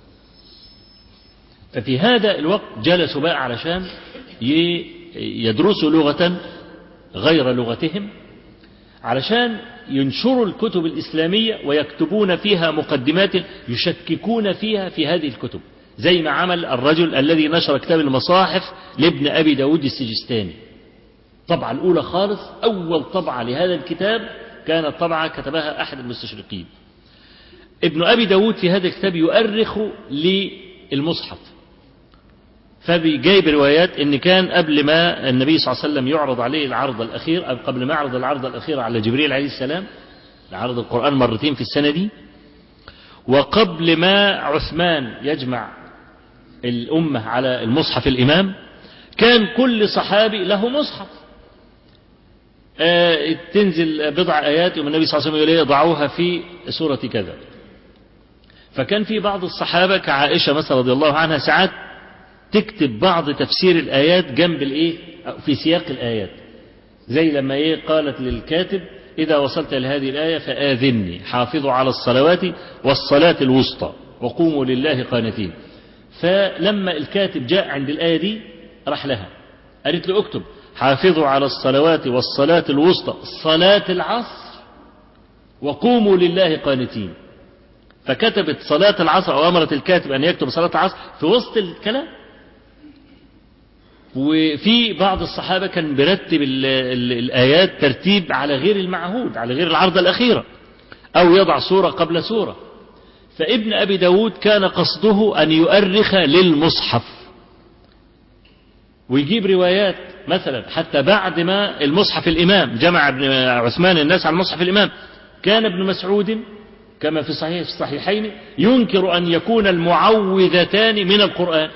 ففي هذا الوقت جلسوا بقى علشان يدرسوا لغة غير لغتهم علشان ينشروا الكتب الإسلامية ويكتبون فيها مقدمات يشككون فيها في هذه الكتب زي ما عمل الرجل الذي نشر كتاب المصاحف لابن أبي داود السجستاني الطبعة الأولى خالص أول طبعة لهذا الكتاب كانت طبعة كتبها أحد المستشرقين ابن أبي داود في هذا الكتاب يؤرخ للمصحف فبيجايب روايات ان كان قبل ما النبي صلى الله عليه وسلم يعرض عليه العرض الاخير او قبل ما يعرض العرض الاخير على جبريل عليه السلام عرض القران مرتين في السنه دي وقبل ما عثمان يجمع الأمة على المصحف الإمام كان كل صحابي له مصحف آه تنزل بضع آيات والنبي صلى الله عليه وسلم يقول ضعوها في سورة كذا فكان في بعض الصحابة كعائشة مثلا رضي الله عنها ساعات تكتب بعض تفسير الآيات جنب الإيه في سياق الآيات زي لما إيه قالت للكاتب إذا وصلت لهذه الآية فآذني حافظوا على الصلوات والصلاة الوسطى وقوموا لله قانتين فلما الكاتب جاء عند الآية دي راح لها قالت له اكتب حافظوا على الصلوات والصلاة الوسطى صلاة العصر وقوموا لله قانتين فكتبت صلاة العصر أو أمرت الكاتب أن يكتب صلاة العصر في وسط الكلام وفي بعض الصحابة كان بيرتب ال ال الآيات ترتيب على غير المعهود على غير العرضة الأخيرة أو يضع سورة قبل سورة فابن أبي داود كان قصده أن يؤرخ للمصحف ويجيب روايات مثلا حتى بعد ما المصحف الإمام جمع ابن عثمان الناس على المصحف الإمام كان ابن مسعود كما في صحيح في الصحيحين ينكر أن يكون المعوذتان من القرآن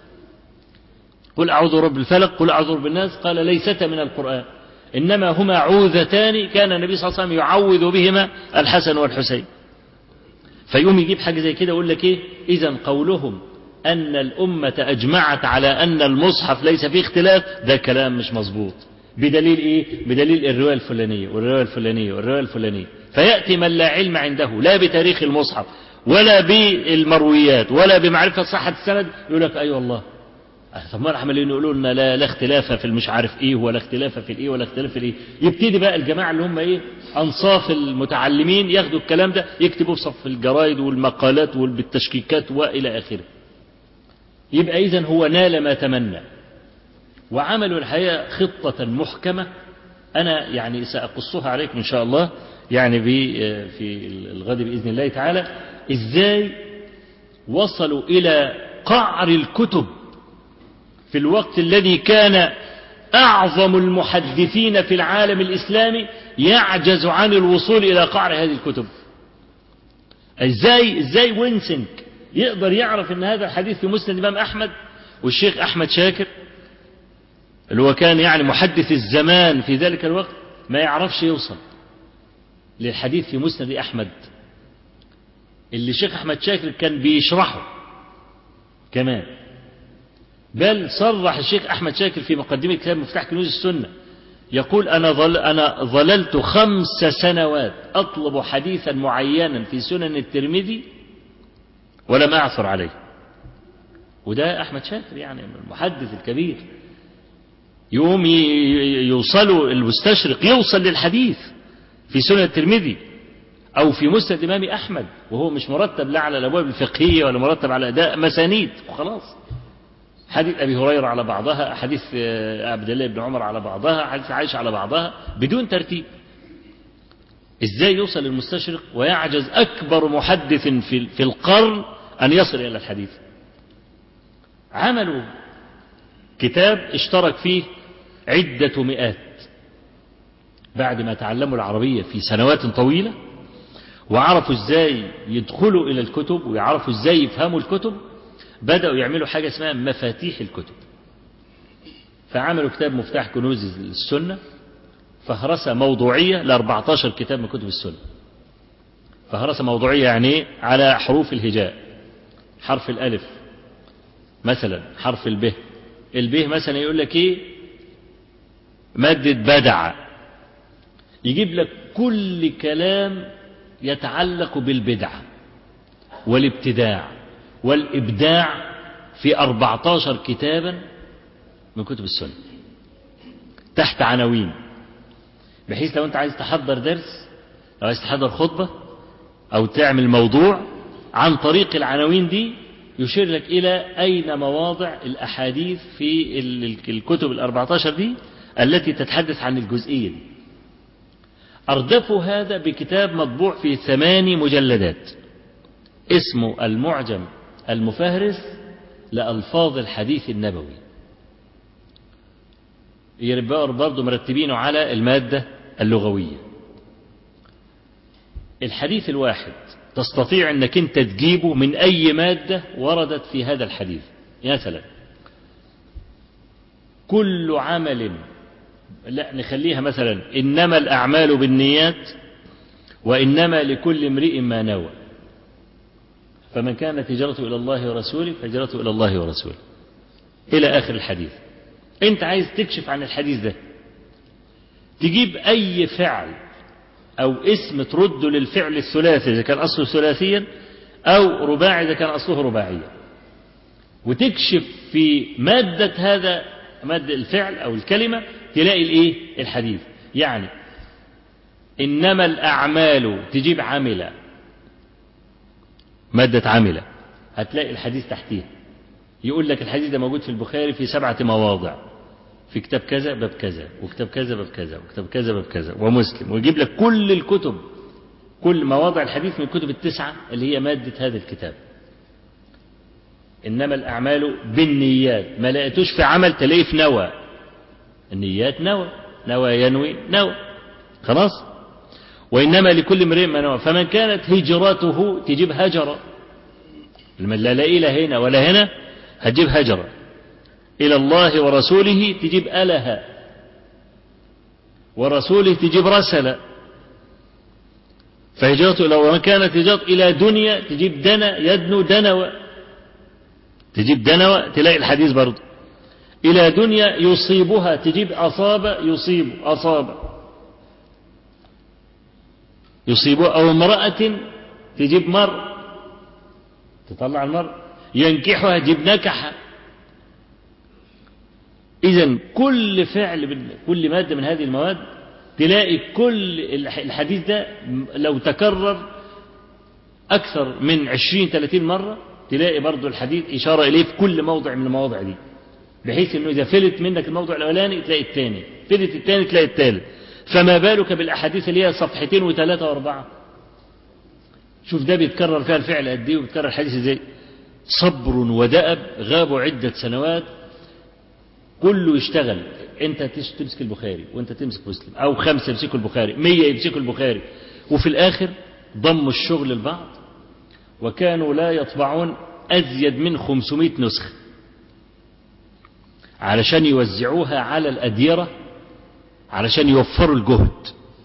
قل أعوذ برب الفلق قل أعوذ برب الناس قال ليستا من القرآن إنما هما عوذتان كان النبي صلى الله عليه وسلم يعوذ بهما الحسن والحسين فيقوم يجيب حاجة زي كده يقول لك إيه إذا قولهم أن الأمة أجمعت على أن المصحف ليس فيه اختلاف ده كلام مش مظبوط بدليل إيه بدليل الرواية الفلانية والرواية الفلانية والرواية الفلانية فيأتي من لا علم عنده لا بتاريخ المصحف ولا بالمرويات ولا بمعرفة صحة السند يقول لك أي أيوة والله طب ما عمالين يقولوا لنا لا لا اختلاف في المش عارف ايه ولا اختلاف في الايه ولا اختلاف في الايه يبتدي بقى الجماعه اللي هم ايه انصاف المتعلمين ياخدوا الكلام ده يكتبوا في صف الجرايد والمقالات والتشكيكات والى اخره يبقى اذا هو نال ما تمنى وعملوا الحقيقه خطه محكمه انا يعني ساقصها عليكم ان شاء الله يعني في الغد باذن الله تعالى ازاي وصلوا الى قعر الكتب في الوقت الذي كان أعظم المحدثين في العالم الإسلامي يعجز عن الوصول إلى قعر هذه الكتب إزاي إزاي وينسنك يقدر يعرف أن هذا الحديث في مسند الإمام أحمد والشيخ أحمد شاكر اللي هو كان يعني محدث الزمان في ذلك الوقت ما يعرفش يوصل للحديث في مسند أحمد اللي الشيخ أحمد شاكر كان بيشرحه كمان بل صرح الشيخ أحمد شاكر في مقدمة كتاب مفتاح كنوز السنة يقول أنا, ظل أنا ظللت خمس سنوات أطلب حديثا معينا في سنن الترمذي ولم أعثر عليه وده أحمد شاكر يعني المحدث الكبير يوم يوصلوا المستشرق يوصل للحديث في سنن الترمذي أو في مسند الإمام أحمد وهو مش مرتب لا على الأبواب الفقهية ولا مرتب على أداء مسانيد وخلاص حديث أبي هريرة على بعضها حديث عبد الله بن عمر على بعضها حديث عائشة على بعضها بدون ترتيب ازاي يوصل المستشرق ويعجز أكبر محدث في في القرن أن يصل إلى الحديث عملوا كتاب اشترك فيه عدة مئات بعد ما تعلموا العربية في سنوات طويلة وعرفوا ازاي يدخلوا إلى الكتب ويعرفوا ازاي يفهموا الكتب بدأوا يعملوا حاجة اسمها مفاتيح الكتب فعملوا كتاب مفتاح كنوز السنة فهرسة موضوعية ل 14 كتاب من كتب السنة فهرسة موضوعية يعني على حروف الهجاء حرف الألف مثلا حرف الب الب مثلا يقول لك ايه مادة بدع يجيب لك كل كلام يتعلق بالبدعة والابتداع والإبداع في 14 كتابا من كتب السنة تحت عناوين بحيث لو أنت عايز تحضر درس أو عايز تحضر خطبة أو تعمل موضوع عن طريق العناوين دي يشير لك إلى أين مواضع الأحاديث في الكتب الأربعة دي التي تتحدث عن الجزئية دي أردفوا هذا بكتاب مطبوع في ثماني مجلدات اسمه المعجم المفهرس لألفاظ الحديث النبوي يبقى برضه مرتبينه على المادة اللغوية الحديث الواحد تستطيع أنك أنت تجيبه من أي مادة وردت في هذا الحديث مثلا كل عمل لا نخليها مثلا إنما الأعمال بالنيات وإنما لكل امرئ ما نوى فمن كانت هجرته إلى الله ورسوله فهجرته إلى الله ورسوله إلى آخر الحديث أنت عايز تكشف عن الحديث ده تجيب أي فعل أو اسم ترده للفعل الثلاثي إذا كان أصله ثلاثيا أو رباعي إذا كان أصله رباعيا وتكشف في مادة هذا مادة الفعل أو الكلمة تلاقي الإيه الحديث يعني إنما الأعمال تجيب عمل مادة عمل هتلاقي الحديث تحتيها يقول لك الحديث ده موجود في البخاري في سبعة مواضع في كتاب كذا باب كذا وكتاب كذا باب كذا وكتاب كذا باب كذا ومسلم ويجيب لك كل الكتب كل مواضع الحديث من الكتب التسعة اللي هي مادة هذا الكتاب إنما الأعمال بالنيات ما لقيتوش في عمل تلاقيه في نوى النيات نوى نوى ينوي نوى خلاص وإنما لكل امرئ ما نوى فمن كانت هجرته تجيب هجر لمن لا لاقي لا هنا ولا هنا هتجيب هجر إلى الله ورسوله تجيب ألها ورسوله تجيب رسل فهجرته إلى ومن كانت هجرته إلى دنيا تجيب دنا يدنو دنوى تجيب دنوى تلاقي الحديث برضه إلى دنيا يصيبها تجيب أصاب يصيب أصاب يصيبها أو امرأة تجيب مر تطلع المرء ينكحها تجيب نكح إذا كل فعل كل مادة من هذه المواد تلاقي كل الحديث ده لو تكرر أكثر من عشرين ثلاثين مرة تلاقي برضو الحديث إشارة إليه في كل موضع من المواضع دي بحيث أنه إذا فلت منك الموضع الأولاني تلاقي الثاني فلت الثاني تلاقي الثالث فما بالك بالأحاديث اللي هي صفحتين وثلاثة وأربعة شوف ده بيتكرر فيها الفعل قد إيه وبيتكرر الحديث إزاي صبر ودأب غابوا عدة سنوات كله يشتغل انت تمسك البخاري وانت تمسك مسلم او خمسة يمسكوا البخاري مية يمسكوا البخاري وفي الاخر ضموا الشغل لبعض وكانوا لا يطبعون ازيد من 500 نسخة علشان يوزعوها على الأديرة علشان يوفروا الجهد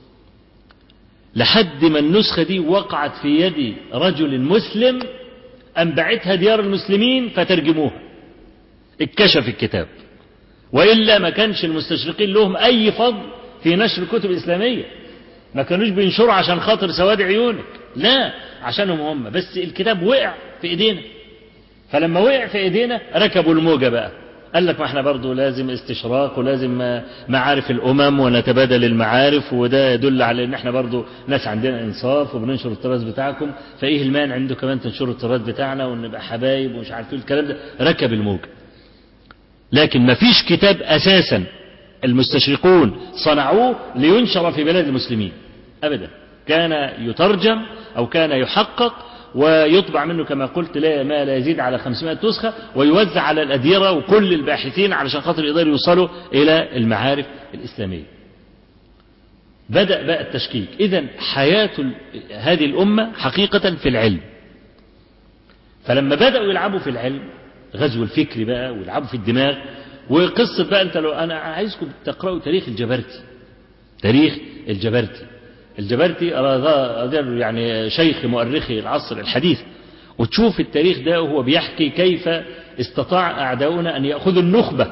لحد ما النسخة دي وقعت في يد رجل مسلم أنبعتها ديار المسلمين فترجموها اتكشف الكتاب وإلا ما كانش المستشرقين لهم أي فضل في نشر الكتب الإسلامية ما كانوش بينشروا عشان خاطر سواد عيونك لا عشانهم هم بس الكتاب وقع في ايدينا فلما وقع في ايدينا ركبوا الموجة بقى قال لك ما احنا برضو لازم استشراق ولازم معارف الامم ونتبادل المعارف وده يدل على ان احنا برضو ناس عندنا انصاف وبننشر التراث بتاعكم فايه المانع عنده كمان تنشروا التراث بتاعنا ونبقى حبايب ومش عارف ايه الكلام ده ركب الموجة لكن ما فيش كتاب اساسا المستشرقون صنعوه لينشر في بلاد المسلمين ابدا كان يترجم او كان يحقق ويطبع منه كما قلت لا ما لا يزيد على 500 نسخة ويوزع على الأديرة وكل الباحثين علشان خاطر يقدروا يوصلوا إلى المعارف الإسلامية بدأ بقى التشكيك إذا حياة هذه الأمة حقيقة في العلم فلما بدأوا يلعبوا في العلم غزو الفكر بقى ويلعبوا في الدماغ وقصة بقى أنت لو أنا عايزكم تقرأوا تاريخ الجبرتي تاريخ الجبرتي الجبرتي رجل يعني شيخ مؤرخي العصر الحديث وتشوف التاريخ ده وهو بيحكي كيف استطاع أعداؤنا أن يأخذوا النخبة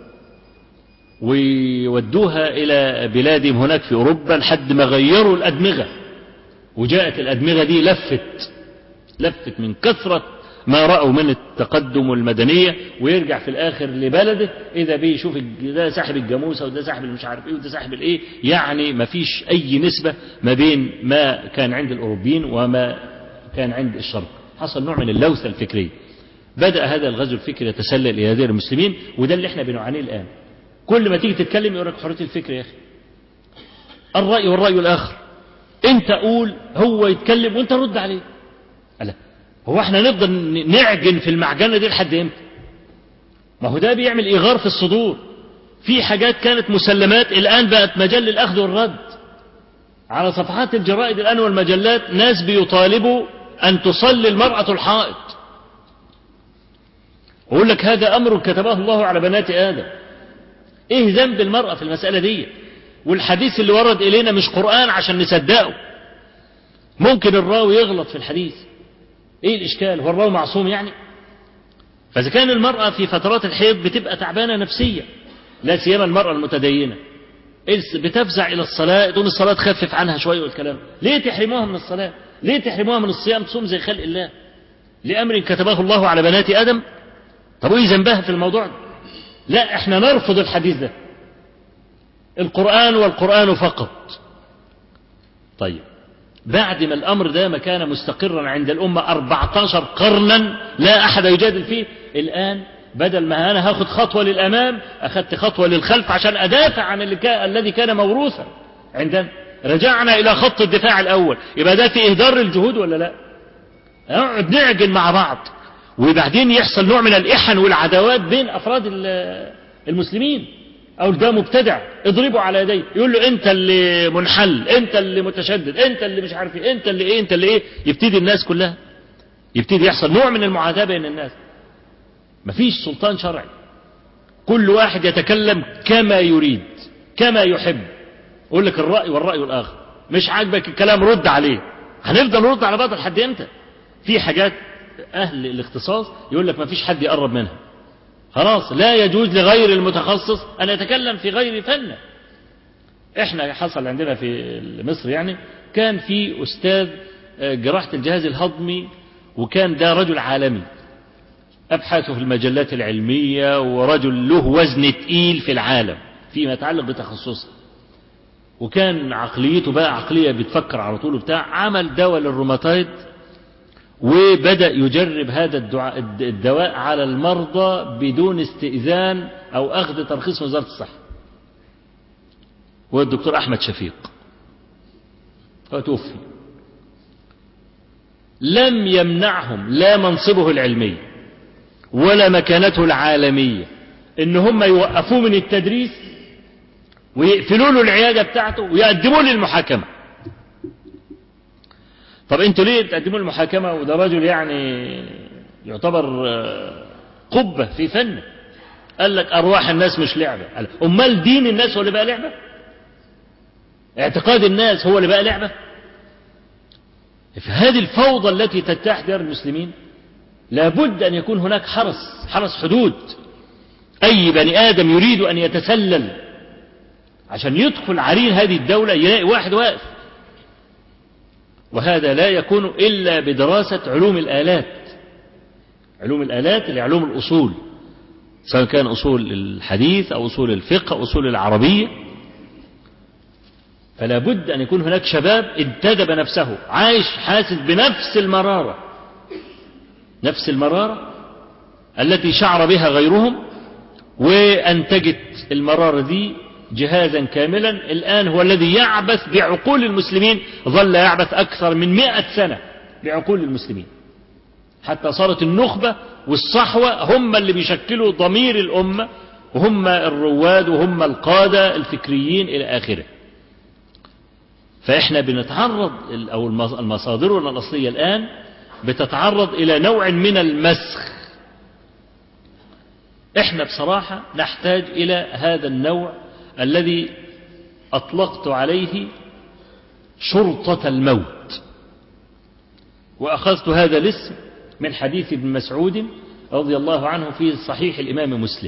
ويودوها إلى بلادهم هناك في أوروبا لحد ما غيروا الأدمغة وجاءت الأدمغة دي لفت لفت من كثرة ما رأوا من التقدم والمدنية ويرجع في الآخر لبلده إذا بيه يشوف ده ساحب الجاموسة وده ساحب مش عارف إيه وده ساحب الإيه يعني ما فيش أي نسبة ما بين ما كان عند الأوروبيين وما كان عند الشرق حصل نوع من اللوثة الفكرية بدأ هذا الغزو الفكري يتسلل إلى هذه المسلمين وده اللي احنا بنعانيه الآن كل ما تيجي تتكلم يقول لك حرية الفكر يا أخي الرأي والرأي الآخر أنت قول هو يتكلم وأنت رد عليه ألا هو احنا نفضل نعجن في المعجنة دي لحد امتى ما هو ده بيعمل إيغار في الصدور في حاجات كانت مسلمات الآن بقت مجال للأخذ والرد على صفحات الجرائد الآن والمجلات ناس بيطالبوا أن تصلي المرأة الحائط ويقول لك هذا أمر كتبه الله على بنات آدم إيه ذنب المرأة في المسألة دي والحديث اللي ورد إلينا مش قرآن عشان نصدقه ممكن الراوي يغلط في الحديث إيه الإشكال هو الراوي معصوم يعني فإذا كان المرأة في فترات الحيض بتبقى تعبانة نفسيا لا سيما المرأة المتدينة بتفزع إلى الصلاة تقوم الصلاة تخفف عنها شوية والكلام ليه تحرموها من الصلاة ليه تحرموها من الصيام تصوم زي خلق الله لأمر كتبه الله على بنات آدم طب وإيه ذنبها في الموضوع ده لا احنا نرفض الحديث ده القرآن والقرآن فقط طيب بعد ما الأمر ده ما كان مستقرا عند الأمة 14 قرنا لا أحد يجادل فيه الآن بدل ما أنا هاخد خطوة للأمام أخذت خطوة للخلف عشان أدافع عن اللي كان الذي كان موروثا عندنا رجعنا إلى خط الدفاع الأول يبقى ده في إهدار الجهود ولا لا نقعد نعجن مع بعض وبعدين يحصل نوع من الإحن والعداوات بين أفراد المسلمين أو ده مبتدع اضربه على يديه يقول له أنت اللي منحل أنت اللي متشدد أنت اللي مش عارف إيه أنت اللي إيه أنت اللي إيه يبتدي الناس كلها يبتدي يحصل نوع من المعاداة بين الناس مفيش سلطان شرعي كل واحد يتكلم كما يريد كما يحب يقول لك الرأي والرأي الآخر مش عاجبك الكلام رد عليه هنفضل نرد على بعض لحد امتى في حاجات أهل الاختصاص يقول لك مفيش حد يقرب منها خلاص لا يجوز لغير المتخصص أن يتكلم في غير فنه احنا حصل عندنا في مصر يعني كان في أستاذ جراحة الجهاز الهضمي وكان ده رجل عالمي أبحاثه في المجلات العلمية ورجل له وزن تقيل في العالم فيما يتعلق بتخصصه وكان عقليته بقى عقلية بتفكر على طول بتاع عمل دواء للروماتايد وبدأ يجرب هذا الدواء على المرضى بدون استئذان أو أخذ ترخيص وزارة الصحة هو الدكتور أحمد شفيق هو توفي لم يمنعهم لا منصبه العلمي ولا مكانته العالمية ان هم يوقفوه من التدريس ويقفلوا له العيادة بتاعته ويقدموا له المحاكمة طب انتوا ليه تقدموا المحاكمة وده رجل يعني يعتبر قبة في فنه قال لك أرواح الناس مش لعبة قال أمال دين الناس هو اللي بقى لعبة اعتقاد الناس هو اللي بقى لعبة فهذه الفوضى التي تجتاح ديار المسلمين لابد أن يكون هناك حرس حرس حدود أي بني آدم يريد أن يتسلل عشان يدخل عرين هذه الدولة يلاقي واحد واقف وهذا لا يكون إلا بدراسة علوم الآلات علوم الآلات اللي علوم الأصول سواء كان أصول الحديث أو أصول الفقه أو أصول العربية فلا بد أن يكون هناك شباب انتدب نفسه عايش حاسس بنفس المرارة نفس المرارة التي شعر بها غيرهم وأنتجت المرارة دي جهازا كاملا الآن هو الذي يعبث بعقول المسلمين ظل يعبث أكثر من مئة سنة بعقول المسلمين حتى صارت النخبة والصحوة هم اللي بيشكلوا ضمير الأمة وهم الرواد وهم القادة الفكريين إلى آخره فإحنا بنتعرض أو المصادرنا الأصلية الآن بتتعرض إلى نوع من المسخ إحنا بصراحة نحتاج إلى هذا النوع الذي أطلقت عليه شرطة الموت وأخذت هذا الاسم من حديث ابن مسعود رضي الله عنه في صحيح الإمام مسلم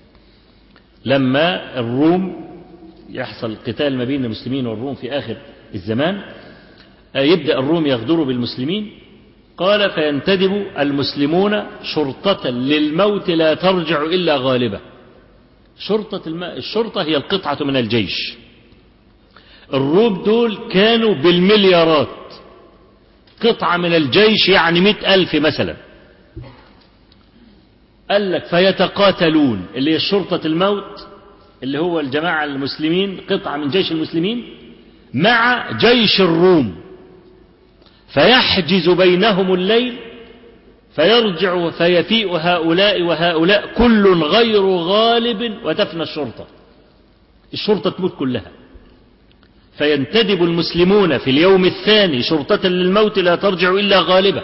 لما الروم يحصل قتال ما بين المسلمين والروم في آخر الزمان يبدأ الروم يغدروا بالمسلمين قال فينتدب المسلمون شرطة للموت لا ترجع إلا غالبة شرطة الم... الشرطة هي القطعة من الجيش الروم دول كانوا بالمليارات قطعة من الجيش يعني مئة ألف مثلا قال لك فيتقاتلون اللي هي شرطة الموت اللي هو الجماعة المسلمين قطعة من جيش المسلمين مع جيش الروم فيحجز بينهم الليل فيرجع فيفيء هؤلاء وهؤلاء كل غير غالب وتفنى الشرطة الشرطة تموت كلها فينتدب المسلمون في اليوم الثاني شرطة للموت لا ترجع إلا غالبة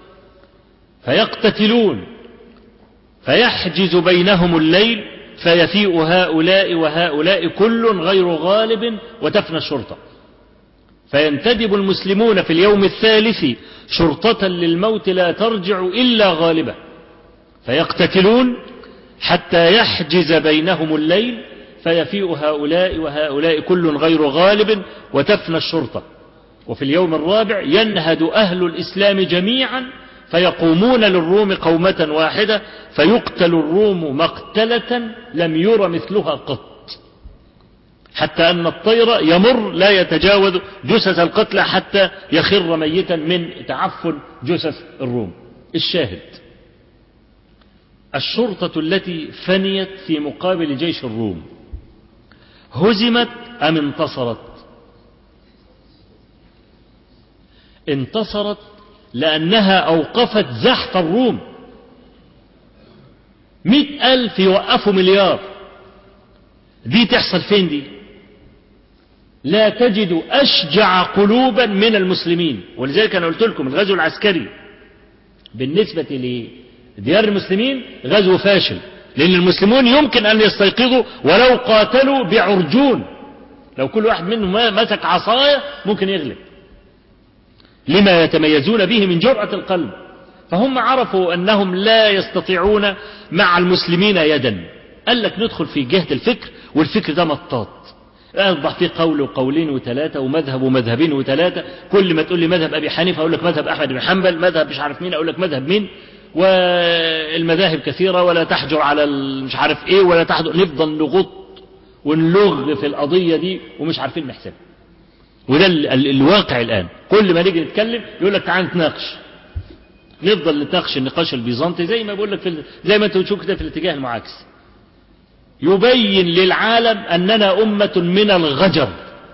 فيقتتلون فيحجز بينهم الليل فيفيء هؤلاء وهؤلاء كل غير غالب وتفنى الشرطة فينتدب المسلمون في اليوم الثالث شرطة للموت لا ترجع إلا غالبة فيقتتلون حتى يحجز بينهم الليل فيفيء هؤلاء وهؤلاء كل غير غالب وتفنى الشرطة وفي اليوم الرابع ينهد أهل الإسلام جميعا فيقومون للروم قومة واحدة فيقتل الروم مقتلة لم ير مثلها قط حتى أن الطير يمر لا يتجاوز جثث القتلى حتى يخر ميتا من تعفن جثث الروم الشاهد الشرطة التي فنيت في مقابل جيش الروم هزمت أم انتصرت انتصرت لأنها أوقفت زحف الروم مئة ألف يوقفوا مليار دي تحصل فين دي لا تجد أشجع قلوبا من المسلمين ولذلك أنا قلت لكم الغزو العسكري بالنسبة لديار المسلمين غزو فاشل لأن المسلمون يمكن أن يستيقظوا ولو قاتلوا بعرجون لو كل واحد منهم مسك عصاية ممكن يغلب لما يتميزون به من جرأة القلب فهم عرفوا أنهم لا يستطيعون مع المسلمين يدا قال لك ندخل في جهة الفكر والفكر ده مطاط أصبح فيه قول وقولين وثلاثة ومذهب ومذهبين وثلاثة كل ما تقول لي مذهب أبي حنيفة أقول لك مذهب أحمد بن حنبل مذهب مش عارف مين أقول لك مذهب مين والمذاهب كثيرة ولا تحجر على مش عارف إيه ولا تحجر نفضل نغط ونلغ في القضية دي ومش عارفين نحسبها وده ال ال الواقع الآن كل ما نيجي نتكلم يقول لك تعال نتناقش نفضل نتناقش النقاش البيزنطي زي ما بقول لك في زي ما انت بتشوف كده في الاتجاه المعاكس يبين للعالم أننا أمة من الغجر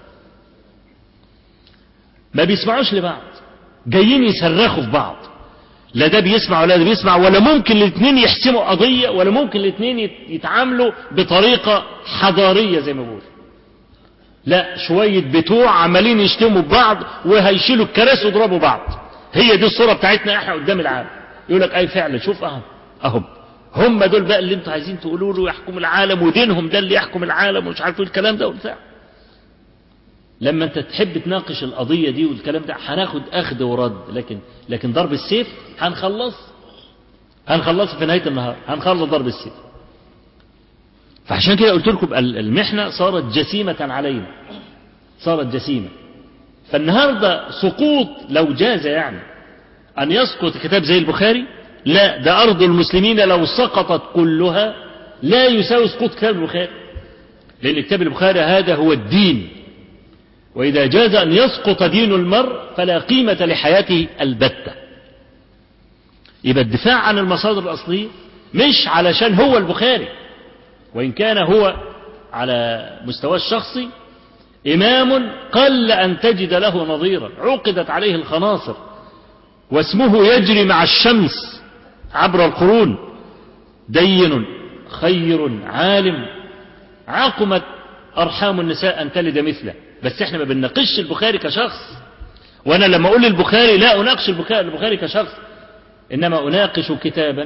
ما بيسمعوش لبعض جايين يصرخوا في بعض لا ده بيسمع ولا ده بيسمع ولا ممكن الاثنين يحسموا قضية ولا ممكن الاثنين يتعاملوا بطريقة حضارية زي ما بقول لا شوية بتوع عمالين يشتموا ببعض وهيشيلوا الكراسي ويضربوا بعض هي دي الصورة بتاعتنا احنا قدام العالم يقول لك اي فعلا شوف اهم اهم هم دول بقى اللي انتوا عايزين تقولوا له يحكم العالم ودينهم ده اللي يحكم العالم ومش عارف الكلام ده وبتاع لما انت تحب تناقش القضية دي والكلام ده هناخد اخذ ورد لكن لكن ضرب السيف هنخلص هنخلص في نهاية النهار هنخلص ضرب السيف فعشان كده قلت لكم المحنة صارت جسيمة علينا صارت جسيمة فالنهاردة سقوط لو جاز يعني أن يسقط كتاب زي البخاري لا ده أرض المسلمين لو سقطت كلها لا يساوي سقوط كتاب البخاري لأن كتاب البخاري هذا هو الدين وإذا جاز أن يسقط دين المرء فلا قيمة لحياته البتة يبقى الدفاع عن المصادر الأصلية مش علشان هو البخاري وإن كان هو على مستوى الشخصي إمام قل أن تجد له نظيرا عقدت عليه الخناصر واسمه يجري مع الشمس عبر القرون دين خير عالم عاقمت أرحام النساء أن تلد مثله بس احنا ما بنناقش البخاري كشخص وانا لما اقول البخاري لا اناقش البخاري كشخص انما اناقش كتابا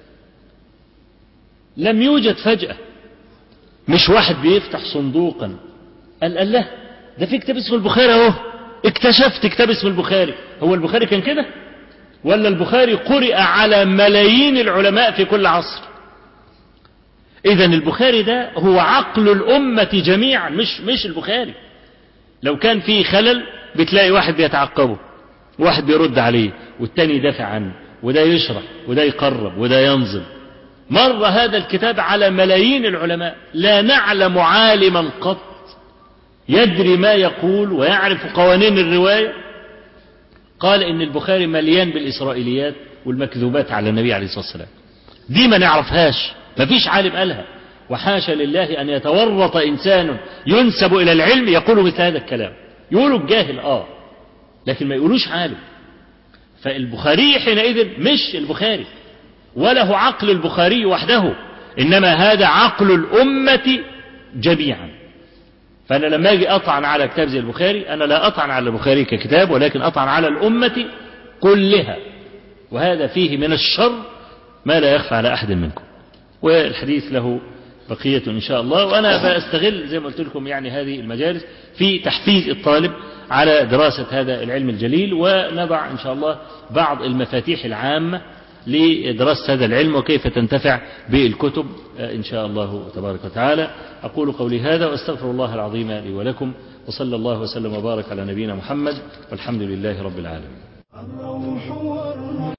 لم يوجد فجأة مش واحد بيفتح صندوقا قال الله ده في كتاب اسمه البخاري اهو اكتشفت كتاب اسمه البخاري هو البخاري كان كده ولا البخاري قرئ على ملايين العلماء في كل عصر اذا البخاري ده هو عقل الامة جميعا مش مش البخاري لو كان في خلل بتلاقي واحد بيتعقبه واحد بيرد عليه والتاني يدافع عنه وده يشرح وده يقرب وده ينظم مر هذا الكتاب على ملايين العلماء لا نعلم عالما قط يدري ما يقول ويعرف قوانين الرواية قال ان البخاري مليان بالإسرائيليات والمكذوبات على النبي عليه الصلاة والسلام دي ما نعرفهاش ما فيش عالم قالها وحاشا لله أن يتورط إنسان ينسب إلى العلم يقول مثل هذا الكلام يقولوا الجاهل آه لكن ما يقولوش عالم فالبخاري حينئذ مش البخاري وله عقل البخاري. البخاري. وحده إنما هذا عقل الأمة جميعا. إنما هذا عقل الأمة جميعا. إنما هذا عقل البخاري وحده. وله عقل البخاري وحده. إنما هذا عقل البخاري وحده. إنما هذا عقل البخاري وحده. إنما هذا عقل الأمة جميعا. فأنا لما أجي أطعن على كتاب زي البخاري أنا لا أطعن على البخاري ككتاب ولكن أطعن على الأمة كلها وهذا فيه من الشر ما لا يخفى على أحد منكم والحديث له بقية إن شاء الله وأنا بستغل زي ما قلت لكم يعني هذه المجالس في تحفيز الطالب على دراسة هذا العلم الجليل ونضع إن شاء الله بعض المفاتيح العامة لدراسة هذا العلم وكيف تنتفع بالكتب إن شاء الله تبارك وتعالى أقول قولي هذا وأستغفر الله العظيم لي ولكم وصلى الله وسلم وبارك على نبينا محمد والحمد لله رب العالمين الروح